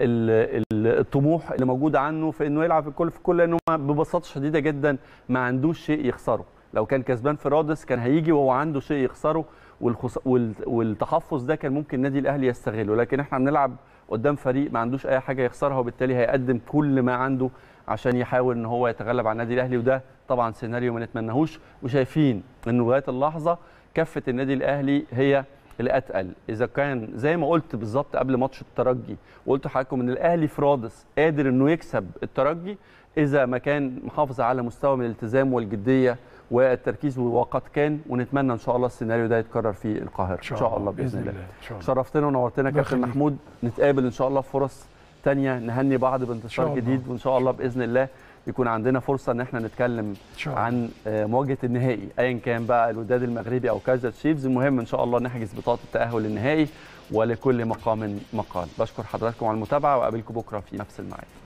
ال ال الطموح اللي موجود عنه في انه يلعب في الكل في الكل لانه ما- ببساطه شديده جدا ما عندوش شيء يخسره لو كان كسبان في رادس كان هيجي وهو عنده شيء يخسره والخص... وال... والتحفظ ده كان ممكن النادي الاهلي يستغله لكن احنا بنلعب قدام فريق ما عندوش اي حاجه يخسرها وبالتالي هيقدم كل ما عنده عشان يحاول ان هو يتغلب على النادي الاهلي وده طبعا سيناريو ما نتمناهوش وشايفين انه لغايه اللحظه كفه النادي الاهلي هي الاتقل اذا كان زي ما قلت بالظبط قبل ماتش الترجي وقلت لحضراتكم ان الاهلي في رادس قادر انه يكسب الترجي اذا ما كان محافظ على مستوى من الالتزام والجديه والتركيز وقد كان ونتمنى ان شاء الله السيناريو ده يتكرر في القاهره ان شاء الله باذن الله ان شاء الله شرفتنا ونورتنا الله كابتن يخليك. محمود نتقابل ان شاء الله في فرص تانية نهني بعض إن بانتصار شاء الله. جديد وان شاء الله باذن الله يكون عندنا فرصه ان احنا نتكلم ان شاء الله عن آه، مواجهه النهائي ايا كان بقى الوداد المغربي او كايزر تشيفز المهم ان شاء الله نحجز بطاقه التاهل للنهائي ولكل مقام مقال بشكر حضراتكم على المتابعه واقابلكم بكره في نفس الميعاد